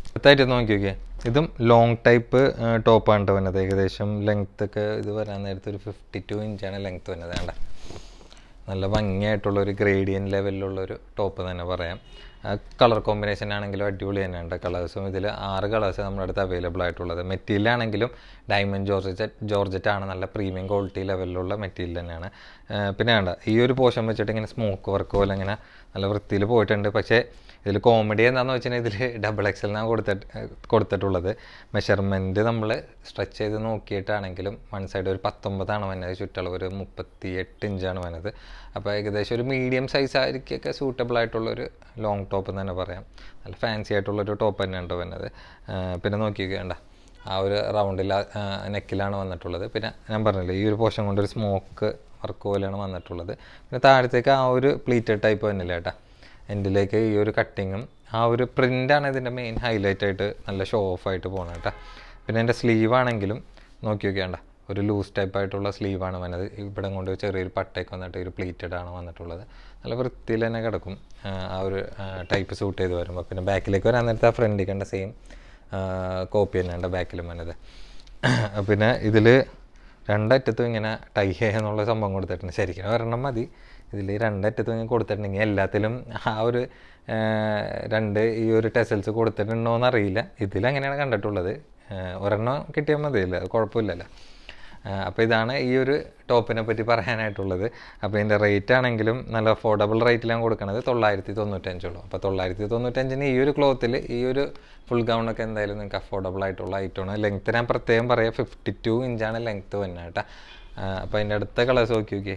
അടുത്തായിട്ട് നോക്കി നോക്കിയേ ഇതും ലോങ് ടൈപ്പ് ടോപ്പാണ് കേട്ടോ വന്നത് ഏകദേശം ലെങ്ത് ഒക്കെ ഇത് വരാൻ നേരത്ത് ഒരു ഫിഫ്റ്റി ടു ഇഞ്ചാണ് ലെങ്ത് വന്നത് വേണ്ട നല്ല ഭംഗിയായിട്ടുള്ള ഒരു ഗ്രേഡിയൻ ലെവലിലുള്ള ഒരു ടോപ്പ് തന്നെ പറയാം കളർ കോമ്പിനേഷൻ ആണെങ്കിലും അടിപൊളി തന്നെയുണ്ട് കളേഴ്സും ഇതിൽ ആറ് കളേഴ്സ് നമ്മുടെ അടുത്ത് അവൈലബിൾ ആയിട്ടുള്ളത് മെറ്റീരിയൽ ആണെങ്കിലും ഡയമണ്ട് ജോർജറ്റ് ജോർജറ്റ് ആണ് നല്ല പ്രീമിയം ക്വാളിറ്റി ലെവലിലുള്ള മെറ്റീരിയൽ തന്നെയാണ് ആ, പിന്നെ വേണ്ട ഈ ഒരു പോർഷൻ വെച്ചിട്ട് ഇങ്ങനെ സ്മോക്ക് വർക്ക് പോലെ ഇങ്ങനെ നല്ല വൃത്തിയിൽ പോയിട്ടുണ്ട് പക്ഷേ ഇതിൽ കോമഡി എന്താണെന്ന് വെച്ചിട്ടുണ്ടെങ്കിൽ ഇതിൽ ഡബിൾ എക്സലിനാണ് കൊടുത്തിട്ട് കൊടുത്തിട്ടുള്ളത് മെഷർമെൻറ്റ് നമ്മൾ സ്ട്രെച്ച് ചെയ്ത് നോക്കിയിട്ടാണെങ്കിലും വൺ സൈഡ് ഒരു പത്തൊമ്പതാണ് വന്നത് ചുറ്റളവ് ഒരു മുപ്പത്തി എട്ട് ഇഞ്ചാണ് വന്നത് അപ്പോൾ ഏകദേശം ഒരു മീഡിയം സൈസ് ആയിരിക്കൊക്കെ സൂട്ടബിൾ ആയിട്ടുള്ളൊരു ലോങ് ടോപ്പ് എന്ന് തന്നെ പറയാം നല്ല ഫാൻസി ആയിട്ടുള്ളൊരു ടോപ്പ് തന്നെയാണ് കേട്ടോ വന്നത് ആ, പിന്നെ നോക്കിക്കേണ്ട ആ ഒരു റൗണ്ടിൽ നെക്കിലാണ് വന്നിട്ടുള്ളത് പിന്നെ ഞാൻ പറഞ്ഞില്ലേ ഈ ഒരു പോർഷൻ കൊണ്ട് ഒരു സ്മോക്ക് വർക്ക് പോലെയാണ് വന്നിട്ടുള്ളത് പിന്നെ താഴത്തേക്ക് ആ ഒരു പ്ലീറ്റഡ് ടൈപ്പ് തന്നെയില്ല കേട്ടോ എൻഡിലേക്ക് ഈ ഒരു കട്ടിങ്ങും ആ ഒരു പ്രിൻ്റാണ് ഇതിൻ്റെ മെയിൻ ഹൈലൈറ്റ് ആയിട്ട് നല്ല ഷോ ഓഫ് ആയിട്ട് പോകണം കേട്ടോ പിന്നെ എൻ്റെ സ്ലീവ് ആണെങ്കിലും നോക്കി നോക്കിയാണ്ട ഒരു ലൂസ് ടൈപ്പ് ആയിട്ടുള്ള സ്ലീവാണ് വന്നത് ഇവിടെ കൊണ്ട് ചെറിയൊരു പട്ടയൊക്കെ വന്നിട്ട് ഒരു പ്ലീറ്റഡ് ആണ് വന്നിട്ടുള്ളത് നല്ല വൃത്തിയിൽ തന്നെ കിടക്കും ആ, ആ ഒരു ടൈപ്പ് സൂട്ട് ചെയ്ത് വരുമ്പോൾ പിന്നെ ബാക്കിലേക്ക് വരാൻ നേരത്തെ ആ ഫ്രണ്ടിൽ കണ്ട സെയിം കോപ്പി തന്നെയുണ്ട് ബാക്കിലും വന്നത് പിന്നെ ഇതിൽ രണ്ടറ്റത്തും ഇങ്ങനെ ടൈ എന്നുള്ള സംഭവം കൊടുത്തിട്ടുണ്ട് ശരിക്കും ഒരെണ്ണം മതി ഇതിൽ രണ്ടറ്റത്തും ഇങ്ങനെ കൊടുത്തിട്ടുണ്ടെങ്കിൽ എല്ലാത്തിലും ആ ഒരു ആ, രണ്ട് ഈ ഒരു ടെസൽസ് കൊടുത്തിട്ടുണ്ടോ എന്നറിയില്ല ഇതിൽ അങ്ങനെയാണ് കണ്ടിട്ടുള്ളത് ആ, ഒരെണ്ണം കിട്ടിയാൽ മതിയല്ലോ അത് കുഴപ്പമില്ലല്ലോ അപ്പോൾ ഇതാണ് ഈ ഒരു ടോപ്പിനെ പറ്റി പറയാനായിട്ടുള്ളത് അപ്പോൾ ഇതിൻ്റെ റേറ്റ് ആണെങ്കിലും നല്ല അഫോർഡബിൾ റേറ്റിലാണ് കൊടുക്കുന്നത് തൊള്ളായിരത്തി തൊണ്ണൂറ്റഞ്ചുള്ളൂ അപ്പോൾ തൊള്ളായിരത്തി തൊണ്ണൂറ്റഞ്ചിന് ഈ ഒരു ക്ലോത്തിൽ ഈ ഒരു ഫുൾ ഗൗണൊക്കെ എന്തായാലും നിങ്ങൾക്ക് അഫോർഡബിൾ ആയിട്ടുള്ള ഐറ്റമാണ് ലെങ്ത്ത് ഞാൻ പ്രത്യേകം പറയാം ഫിഫ്റ്റി ടു ഇഞ്ചാണ് ലെങ്ത്ത് വന്നത് കേട്ടോ അപ്പോൾ അതിൻ്റെ അടുത്ത കളേഴ്സ് നോക്കി നോക്കിയേ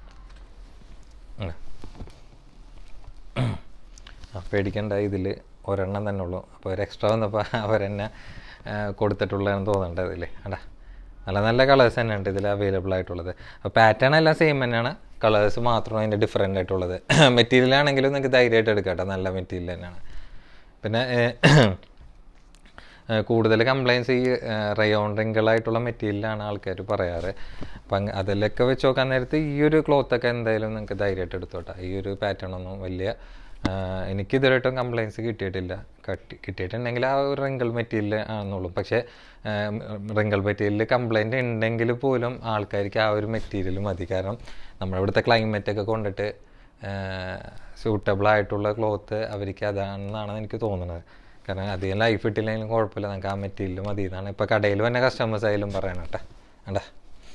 ആ പേടിക്കണ്ട ഇതിൽ ഒരെണ്ണം തന്നെ ഉള്ളൂ അപ്പോൾ ഒരു എക്സ്ട്രാ വന്നപ്പോൾ അവരെന്നെ ആ, കൊടുത്തിട്ടുള്ളതെന്ന് തോന്നേണ്ടത് ഇതിൽ അടാ നല്ല നല്ല കളേഴ്സ് തന്നെയുണ്ട് ഇതിൽ അവൈലബിൾ ആയിട്ടുള്ളത് അപ്പോൾ പാറ്റേൺ എല്ലാം സെയിം തന്നെയാണ് കളേഴ്സ് മാത്രമാണ് അതിൻ്റെ ഡിഫറെൻ്റ് ആയിട്ടുള്ളത് മെറ്റീരിയൽ ആണെങ്കിലും നിങ്ങൾക്ക് ധൈര്യമായിട്ട് എടുക്കാം കേട്ടോ നല്ല മെറ്റീരിയൽ തന്നെയാണ് പിന്നെ ഏഹ്, ഏഹ് കൂടുതൽ കംപ്ലയിൻസ് ഈ റയോൺ റിങ്കിളായിട്ടുള്ള മെറ്റീരിയലാണ് ആൾക്കാർ പറയാറ് അപ്പം അങ്ങ് അതിലൊക്കെ വെച്ച് നോക്കാൻ നേരത്ത് ഈ ഒരു ക്ലോത്തൊക്കെ എന്തായാലും നിങ്ങൾക്ക് ധൈര്യമായിട്ട് എടുത്തോട്ടെ ഈ ഒരു പാറ്റേൺ ഒന്നും വലിയ ഏഹ് എനിക്ക് ഇതുവരെയായിട്ടും കംപ്ലയിൻസ് കിട്ടിയിട്ടില്ല കട്ടി കിട്ടിയിട്ടുണ്ടെങ്കിൽ ആ ഒരു റിങ്കിൾ മെറ്റീരിയൽ ആണെന്നുള്ളൂ പക്ഷേ റിങ്കിൾ മെറ്റീരിയൽ കംപ്ലയിൻറ്റ് ഉണ്ടെങ്കിൽ പോലും ആൾക്കാർക്ക് ആ ഒരു മെറ്റീരിയൽ മതി കാരണം നമ്മുടെ ഇവിടുത്തെ ക്ലൈമറ്റൊക്കെ കൊണ്ടിട്ട് സൂട്ടബിൾ ആയിട്ടുള്ള ക്ലോത്ത് അവർക്ക് അതാണെന്നാണ് എനിക്ക് തോന്നുന്നത് കാരണം അധികം ലൈഫ് ഇട്ടില്ലെങ്കിലും കുഴപ്പമില്ല നമുക്ക് ആ മെറ്റീരിയൽ മതി എന്നാണ് ഇപ്പോൾ കടയിൽ തന്നെ കസ്റ്റമേഴ്സ് ആയാലും പറയണം കേട്ടോ വേണ്ട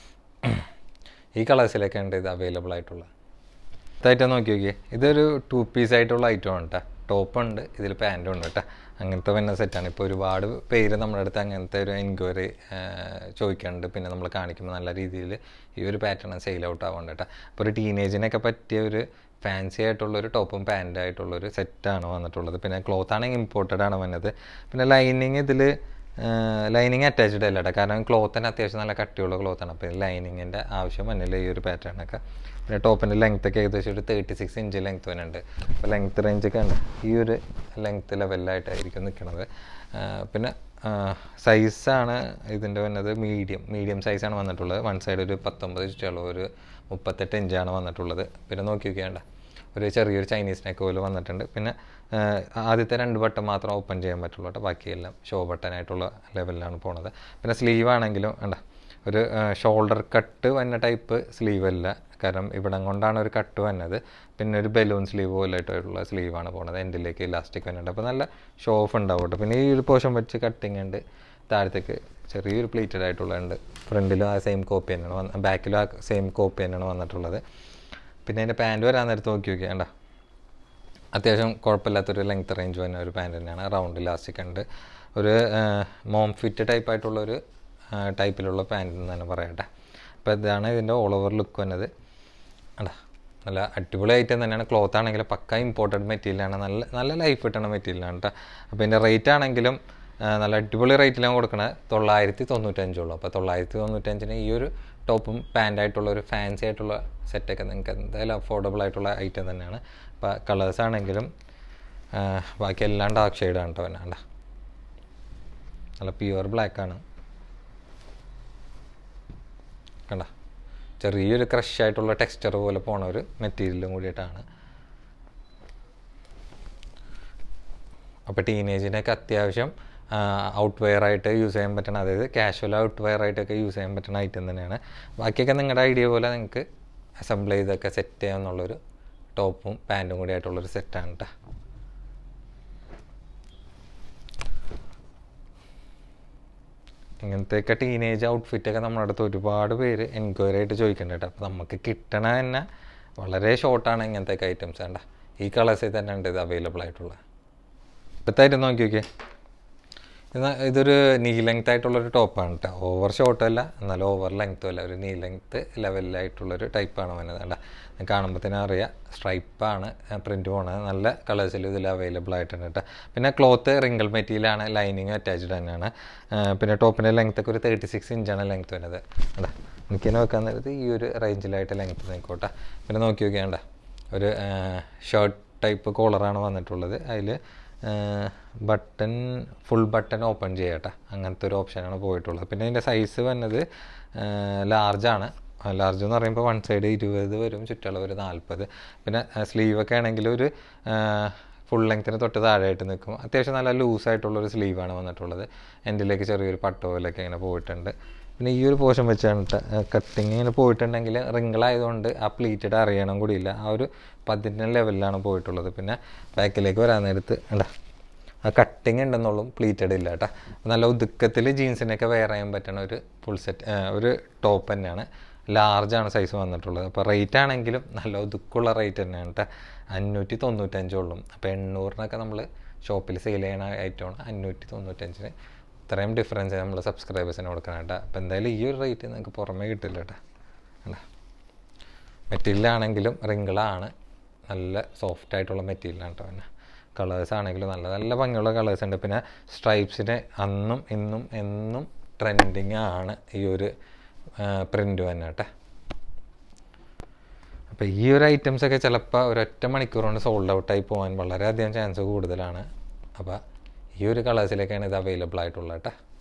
ഈ കളേഴ്സിലൊക്കെ ഉണ്ട് ഇത് അവൈലബിൾ ആയിട്ടുള്ള ഇതായിട്ട് നോക്കി നോക്കിയേ ഇതൊരു ടു പീസ് ആയിട്ടുള്ള ഐറ്റം ആണ് കേട്ടോ ടോപ്പ് ഉണ്ട് ഇതിൽ പാൻറ്റും ഉണ്ട് കേട്ടോ അങ്ങനത്തെ പിന്നെ സെറ്റാണ് ഇപ്പോൾ ഒരുപാട് പേര് നമ്മുടെ അടുത്ത് അങ്ങനത്തെ ഒരു എൻക്വയറി ചോദിക്കുന്നുണ്ട് പിന്നെ നമ്മൾ കാണിക്കുമ്പോൾ നല്ല രീതിയിൽ ഈ ഒരു പാറ്റേൺ സെയിൽ ഔട്ട് ആവുന്നുണ്ട് കേട്ടോ അപ്പോൾ ഒരു ടീനേജിനൊക്കെ പറ്റിയ ഒരു ഫാൻസി ആയിട്ടുള്ള ഒരു ടോപ്പും പാൻറ്റും ആയിട്ടുള്ള ഒരു സെറ്റാണ് വന്നിട്ടുള്ളത് പിന്നെ ക്ലോത്ത് ആണെങ്കിൽ ഇമ്പോർട്ടഡ് ആണ് വന്നത് പിന്നെ ലൈനിങ് ഇതിൽ ലൈനിങ് അറ്റാച്ച്ഡ് അല്ല കേട്ടോ കാരണം ക്ലോത്തിന് അത്യാവശ്യം നല്ല കട്ടിയുള്ള ക്ലോത്താണ് അപ്പോൾ ലൈനിങ്ങിൻ്റെ ആവശ്യം വന്നില്ല ഈ ഒരു പാറ്റേണൊക്കെ പിന്നെ ടോപ്പിൻ്റെ ലെങ്ത് ഒക്കെ ഏകദേശം ഒരു തേർട്ടി സിക്സ് ഇഞ്ച് ലെങ്ത് വരുന്നുണ്ട് അപ്പോൾ ലെങ്ത് റേഞ്ചൊക്കെ ഉണ്ട് ഈ ഒരു ലെങ്ത് ലെവലിലായിട്ടായിരിക്കും നിൽക്കുന്നത് പിന്നെ സൈസാണ് ഇതിൻ്റെ വന്നത് മീഡിയം മീഡിയം സൈസാണ് വന്നിട്ടുള്ളത് വൺ സൈഡ് ഒരു പത്തൊമ്പത് ചുറ്റളവ് ഒരു മുപ്പത്തെട്ട് ഇഞ്ചാണ് വന്നിട്ടുള്ളത് പിന്നെ നോക്കി നോക്കിയാണ്ട ഒരു ചെറിയൊരു ചൈനീസ് നെക്ക് പോലെ വന്നിട്ടുണ്ട് പിന്നെ ആ, ആദ്യത്തെ രണ്ട് ബട്ടൺ മാത്രം ഓപ്പൺ ചെയ്യാൻ പറ്റുള്ളൂ കേട്ടോ ബാക്കിയെല്ലാം ഷോ ബട്ടനായിട്ടുള്ള ലെവലിലാണ് പോണത് പിന്നെ സ്ലീവ് ആണെങ്കിലും വേണ്ട ഒരു ഷോൾഡർ കട്ട് വന്ന ടൈപ്പ് സ്ലീവ് അല്ല കാരണം ഇവിടം കൊണ്ടാണ് ഒരു കട്ട് വന്നത് പിന്നെ ഒരു ബലൂൺ സ്ലീവ് പോലെയായിട്ടുള്ള സ്ലീവാണ് പോണത് എൻഡിലേക്ക് ഇലാസ്റ്റിക് വന്നിട്ടുണ്ട് അപ്പോൾ നല്ല ഷോ ഓഫ് ഉണ്ടാവും കേട്ടോ പിന്നെ ഈ ഒരു പോർഷൻ വെച്ച് കട്ടിങ് ഉണ്ട് താഴത്തേക്ക് ചെറിയൊരു പ്ലീറ്റഡ് ആയിട്ടുള്ളതുണ്ട് ഫ്രണ്ടിലും ആ സെയിം കോപ്പി തന്നെയാണ് വന്ന് ബാക്കിലും ആ സെയിം കോപ്പി തന്നെയാണ് വന്നിട്ടുള്ളത് പിന്നെ അതിൻ്റെ പാൻറ് വരാൻ നേരത്ത് നോക്കി നോക്കി വേണ്ട അത്യാവശ്യം കുഴപ്പമില്ലാത്തൊരു ലെങ്ത് റേഞ്ച് വരുന്ന ഒരു പാൻറ് തന്നെയാണ് റൗണ്ട് ഇലാസ്റ്റിക് ഉണ്ട് ഒരു മോം ഫിറ്റ് ടൈപ്പ് ആയിട്ടുള്ളൊരു ടൈപ്പിലുള്ള പാൻറ് എന്ന് തന്നെ പറയട്ടെ അപ്പോൾ ഇതാണ് ഇതിൻ്റെ ഓൾ ഓവർ ലുക്ക് വന്നത് അടാ നല്ല അടിപൊളി ഐറ്റം തന്നെയാണ് ക്ലോത്ത് ആണെങ്കിലും പക്ക ഇമ്പോർട്ടഡ് മെറ്റീരിയലാണ് നല്ല നല്ല ലൈഫ് കിട്ടുന്ന മെറ്റീരിയലാണ് കേട്ടോ അപ്പോൾ ഇതിൻ്റെ റേറ്റ് ആണെങ്കിലും ആ, നല്ല അടിപൊളി റേറ്റിലാണ് കൊടുക്കണത് തൊള്ളായിരത്തി തൊണ്ണൂറ്റഞ്ചുള്ളൂ അപ്പോൾ തൊള്ളായിരത്തി തൊണ്ണൂറ്റഞ്ചിന് ഈ ഒരു ടോപ്പും പാൻ്റായിട്ടുള്ള ഒരു ഫാൻസി ആയിട്ടുള്ള സെറ്റൊക്കെ നിങ്ങൾക്ക് എന്തായാലും അഫോർഡബിൾ ആയിട്ടുള്ള ഐറ്റം തന്നെയാണ് അപ്പോൾ കളേഴ്സ് ആണെങ്കിലും ആ, ബാക്കി എല്ലാം ഡാർക്ക് ഷെയ്ഡാണ് കേട്ടോ വേണ്ട നല്ല പ്യുവർ ബ്ലാക്കാണ് കണ്ട ചെറിയൊരു ക്രഷ് ആയിട്ടുള്ള ടെക്സ്ചർ പോലെ പോണ ഒരു മെറ്റീരിയലും കൂടിയിട്ടാണ് അപ്പോൾ ടീനേജിനൊക്കെ അത്യാവശ്യം ഔട്ട് വെയർ ആയിട്ട് യൂസ് ചെയ്യാൻ പറ്റണ അതായത് കാഷ്വൽ ഔട്ട് വെയർ ആയിട്ടൊക്കെ യൂസ് ചെയ്യാൻ പറ്റുന്ന ഐറ്റം തന്നെയാണ് ബാക്കിയൊക്കെ നിങ്ങളുടെ ഐഡിയ പോലെ നിങ്ങൾക്ക് അസംബിൾ ചെയ്തൊക്കെ സെറ്റ് ചെയ്യാമെന്നുള്ളൊരു ടോപ്പും പാൻറ്റും കൂടി ആയിട്ടുള്ളൊരു സെറ്റാണ് കേട്ടോ ഇങ്ങനത്തെയൊക്കെ ടീനേജ് ഔട്ട്ഫിറ്റൊക്കെ നമ്മുടെ അടുത്ത് ഒരുപാട് പേര് എൻക്വയറി ആയിട്ട് ചോദിക്കുന്നുണ്ട് കേട്ടോ അപ്പോൾ നമുക്ക് കിട്ടണ തന്നെ വളരെ ഷോർട്ടാണ് ഇങ്ങനത്തെ ഐറ്റംസ് വേണ്ട ഈ കളേഴ്സിൽ തന്നെ ഉണ്ട് ഇത് അവൈലബിൾ ആയിട്ടുള്ളത് അടുത്തായിട്ട് നോക്കി നോക്കിയേ ഇത് ഇതൊരു നീ ലെങ്ത് ആയിട്ടുള്ളൊരു ടോപ്പാണ് കേട്ടോ ഓവർ ഷോർട്ടും അല്ല എന്നാൽ ഓവർ ലെങ്ത്തും അല്ല ഒരു നീ ലെങ്ത്ത് ലെവലിലായിട്ടുള്ളൊരു ടൈപ്പാണ് വന്നത് കണ്ട കാണുമ്പോൾ തന്നെ അറിയാം സ്ട്രൈപ്പാണ് പ്രിൻറ്റ് പോണത് നല്ല കളേഴ്സിൽ ഇതിൽ അവൈലബിൾ ആയിട്ടുണ്ട് കേട്ടോ പിന്നെ ക്ലോത്ത് റിങ്കിൾ മെറ്റീരിയലാണ് ലൈനിങ് അറ്റാച്ച്ഡ് തന്നെയാണ് ആ, പിന്നെ ടോപ്പിൻ്റെ ലെങ്ത് ഒക്കെ ഒരു തേർട്ടി സിക്സ് ഇഞ്ചാണ് ലെങ്ത് വരുന്നത് കണ്ടാ എനിക്കിനെ വെക്കാൻ നേരത്ത് ഈ ഒരു റേഞ്ചിലായിട്ട് ലെങ്ത് നിൽക്കോട്ടെ പിന്നെ നോക്കി നോക്കിയാണ്ട ഒരു ഷർട്ട് ടൈപ്പ് കോളറാണ് വന്നിട്ടുള്ളത് അതിൽ ബട്ടൺ ഫുൾ ബട്ടൺ ഓപ്പൺ ചെയ്യട്ടെ അങ്ങനത്തെ ഒരു ഓപ്ഷനാണ് പോയിട്ടുള്ളത് പിന്നെ ഇതിൻ്റെ സൈസ് വന്നത് ലാർജാണ് ലാർജ് എന്ന് പറയുമ്പോൾ വൺ സൈഡ് ഇരുപത് വരും ചുറ്റളവ് ഒരു നാൽപ്പത് പിന്നെ സ്ലീവൊക്കെ ആണെങ്കിൽ ഒരു ഫുൾ ലെങ്ത്തിന് തൊട്ട് താഴെയായിട്ട് നിൽക്കും അത്യാവശ്യം നല്ല ലൂസായിട്ടുള്ളൊരു സ്ലീവാണ് വന്നിട്ടുള്ളത് എൻഡിലേക്ക് ചെറിയൊരു പട്ടോ പോലൊക്കെ ഇങ്ങനെ പോയിട്ടുണ്ട് പിന്നെ ഈ ഒരു പോർഷൻ വെച്ചാണ് കട്ടിങ് ഇങ്ങനെ പോയിട്ടുണ്ടെങ്കിൽ റിങ്കിളായതുകൊണ്ട് ആ പ്ലീറ്റഡ് അറിയണം കൂടിയില്ല ആ ഒരു പതിൻ്റെ ലെവലിലാണ് പോയിട്ടുള്ളത് പിന്നെ ബാക്കിലേക്ക് വരാൻ നേരത്ത് വേണ്ട ആ കട്ടിങ് ഉണ്ടെന്നുള്ളൂ പ്ലീറ്റഡ് ഇല്ല കേട്ടോ നല്ല ഒതുക്കത്തിൽ ജീൻസിനൊക്കെ വെയർ ചെയ്യാൻ പറ്റുന്ന ഒരു ഫുൾ സെറ്റ് ഒരു ടോപ്പ് തന്നെയാണ് ലാർജാണ് സൈസ് വന്നിട്ടുള്ളത് അപ്പോൾ റേറ്റ് ആണെങ്കിലും നല്ല ഒതുക്കുള്ള റേറ്റ് തന്നെയാണ് കേട്ടോ അഞ്ഞൂറ്റി തൊണ്ണൂറ്റഞ്ചുള്ളൂ അപ്പോൾ എണ്ണൂറിനൊക്കെ നമ്മൾ ഷോപ്പിൽ സെയിൽ ചെയ്യണ ഐറ്റമാണ് അഞ്ഞൂറ്റി തൊണ്ണൂറ്റഞ്ചിന് ഇത്രയും ഡിഫറൻസ് നമ്മൾ സബ്സ്ക്രൈബേഴ്സിന് കൊടുക്കണം കേട്ടോ അപ്പോൾ എന്തായാലും ഈ ഒരു റേറ്റ് നിങ്ങൾക്ക് പുറമേ കിട്ടില്ല കേട്ടോ കണ്ടോ മെറ്റീരിയലാണെങ്കിലും റിങ്കിളാണ് നല്ല സോഫ്റ്റ് ആയിട്ടുള്ള മെറ്റീരിയലാണ് കേട്ടോ പിന്നെ കളേഴ്സ് ആണെങ്കിലും നല്ല നല്ല ഭംഗിയുള്ള കളേഴ്സ് ഉണ്ട് പിന്നെ സ്ട്രൈപ്സിന് അന്നും ഇന്നും എന്നും ട്രെൻഡിങ് ആണ് ഈ ഒരു പ്രിൻ്റ് തന്നെ കേട്ടോ അപ്പോൾ ഈ ഒരു ഐറ്റംസ് ഒക്കെ ചിലപ്പോൾ ഒരൊറ്റ മണിക്കൂർ കൊണ്ട് സോൾഡ് ഔട്ടായി പോകാൻ വളരെയധികം ചാൻസ് കൂടുതലാണ് അപ്പോൾ ഈ ഒരു കളേഴ്സിലേക്കാണ് ഇത് അവൈലബിൾ ആയിട്ടുള്ളത് കേട്ടോ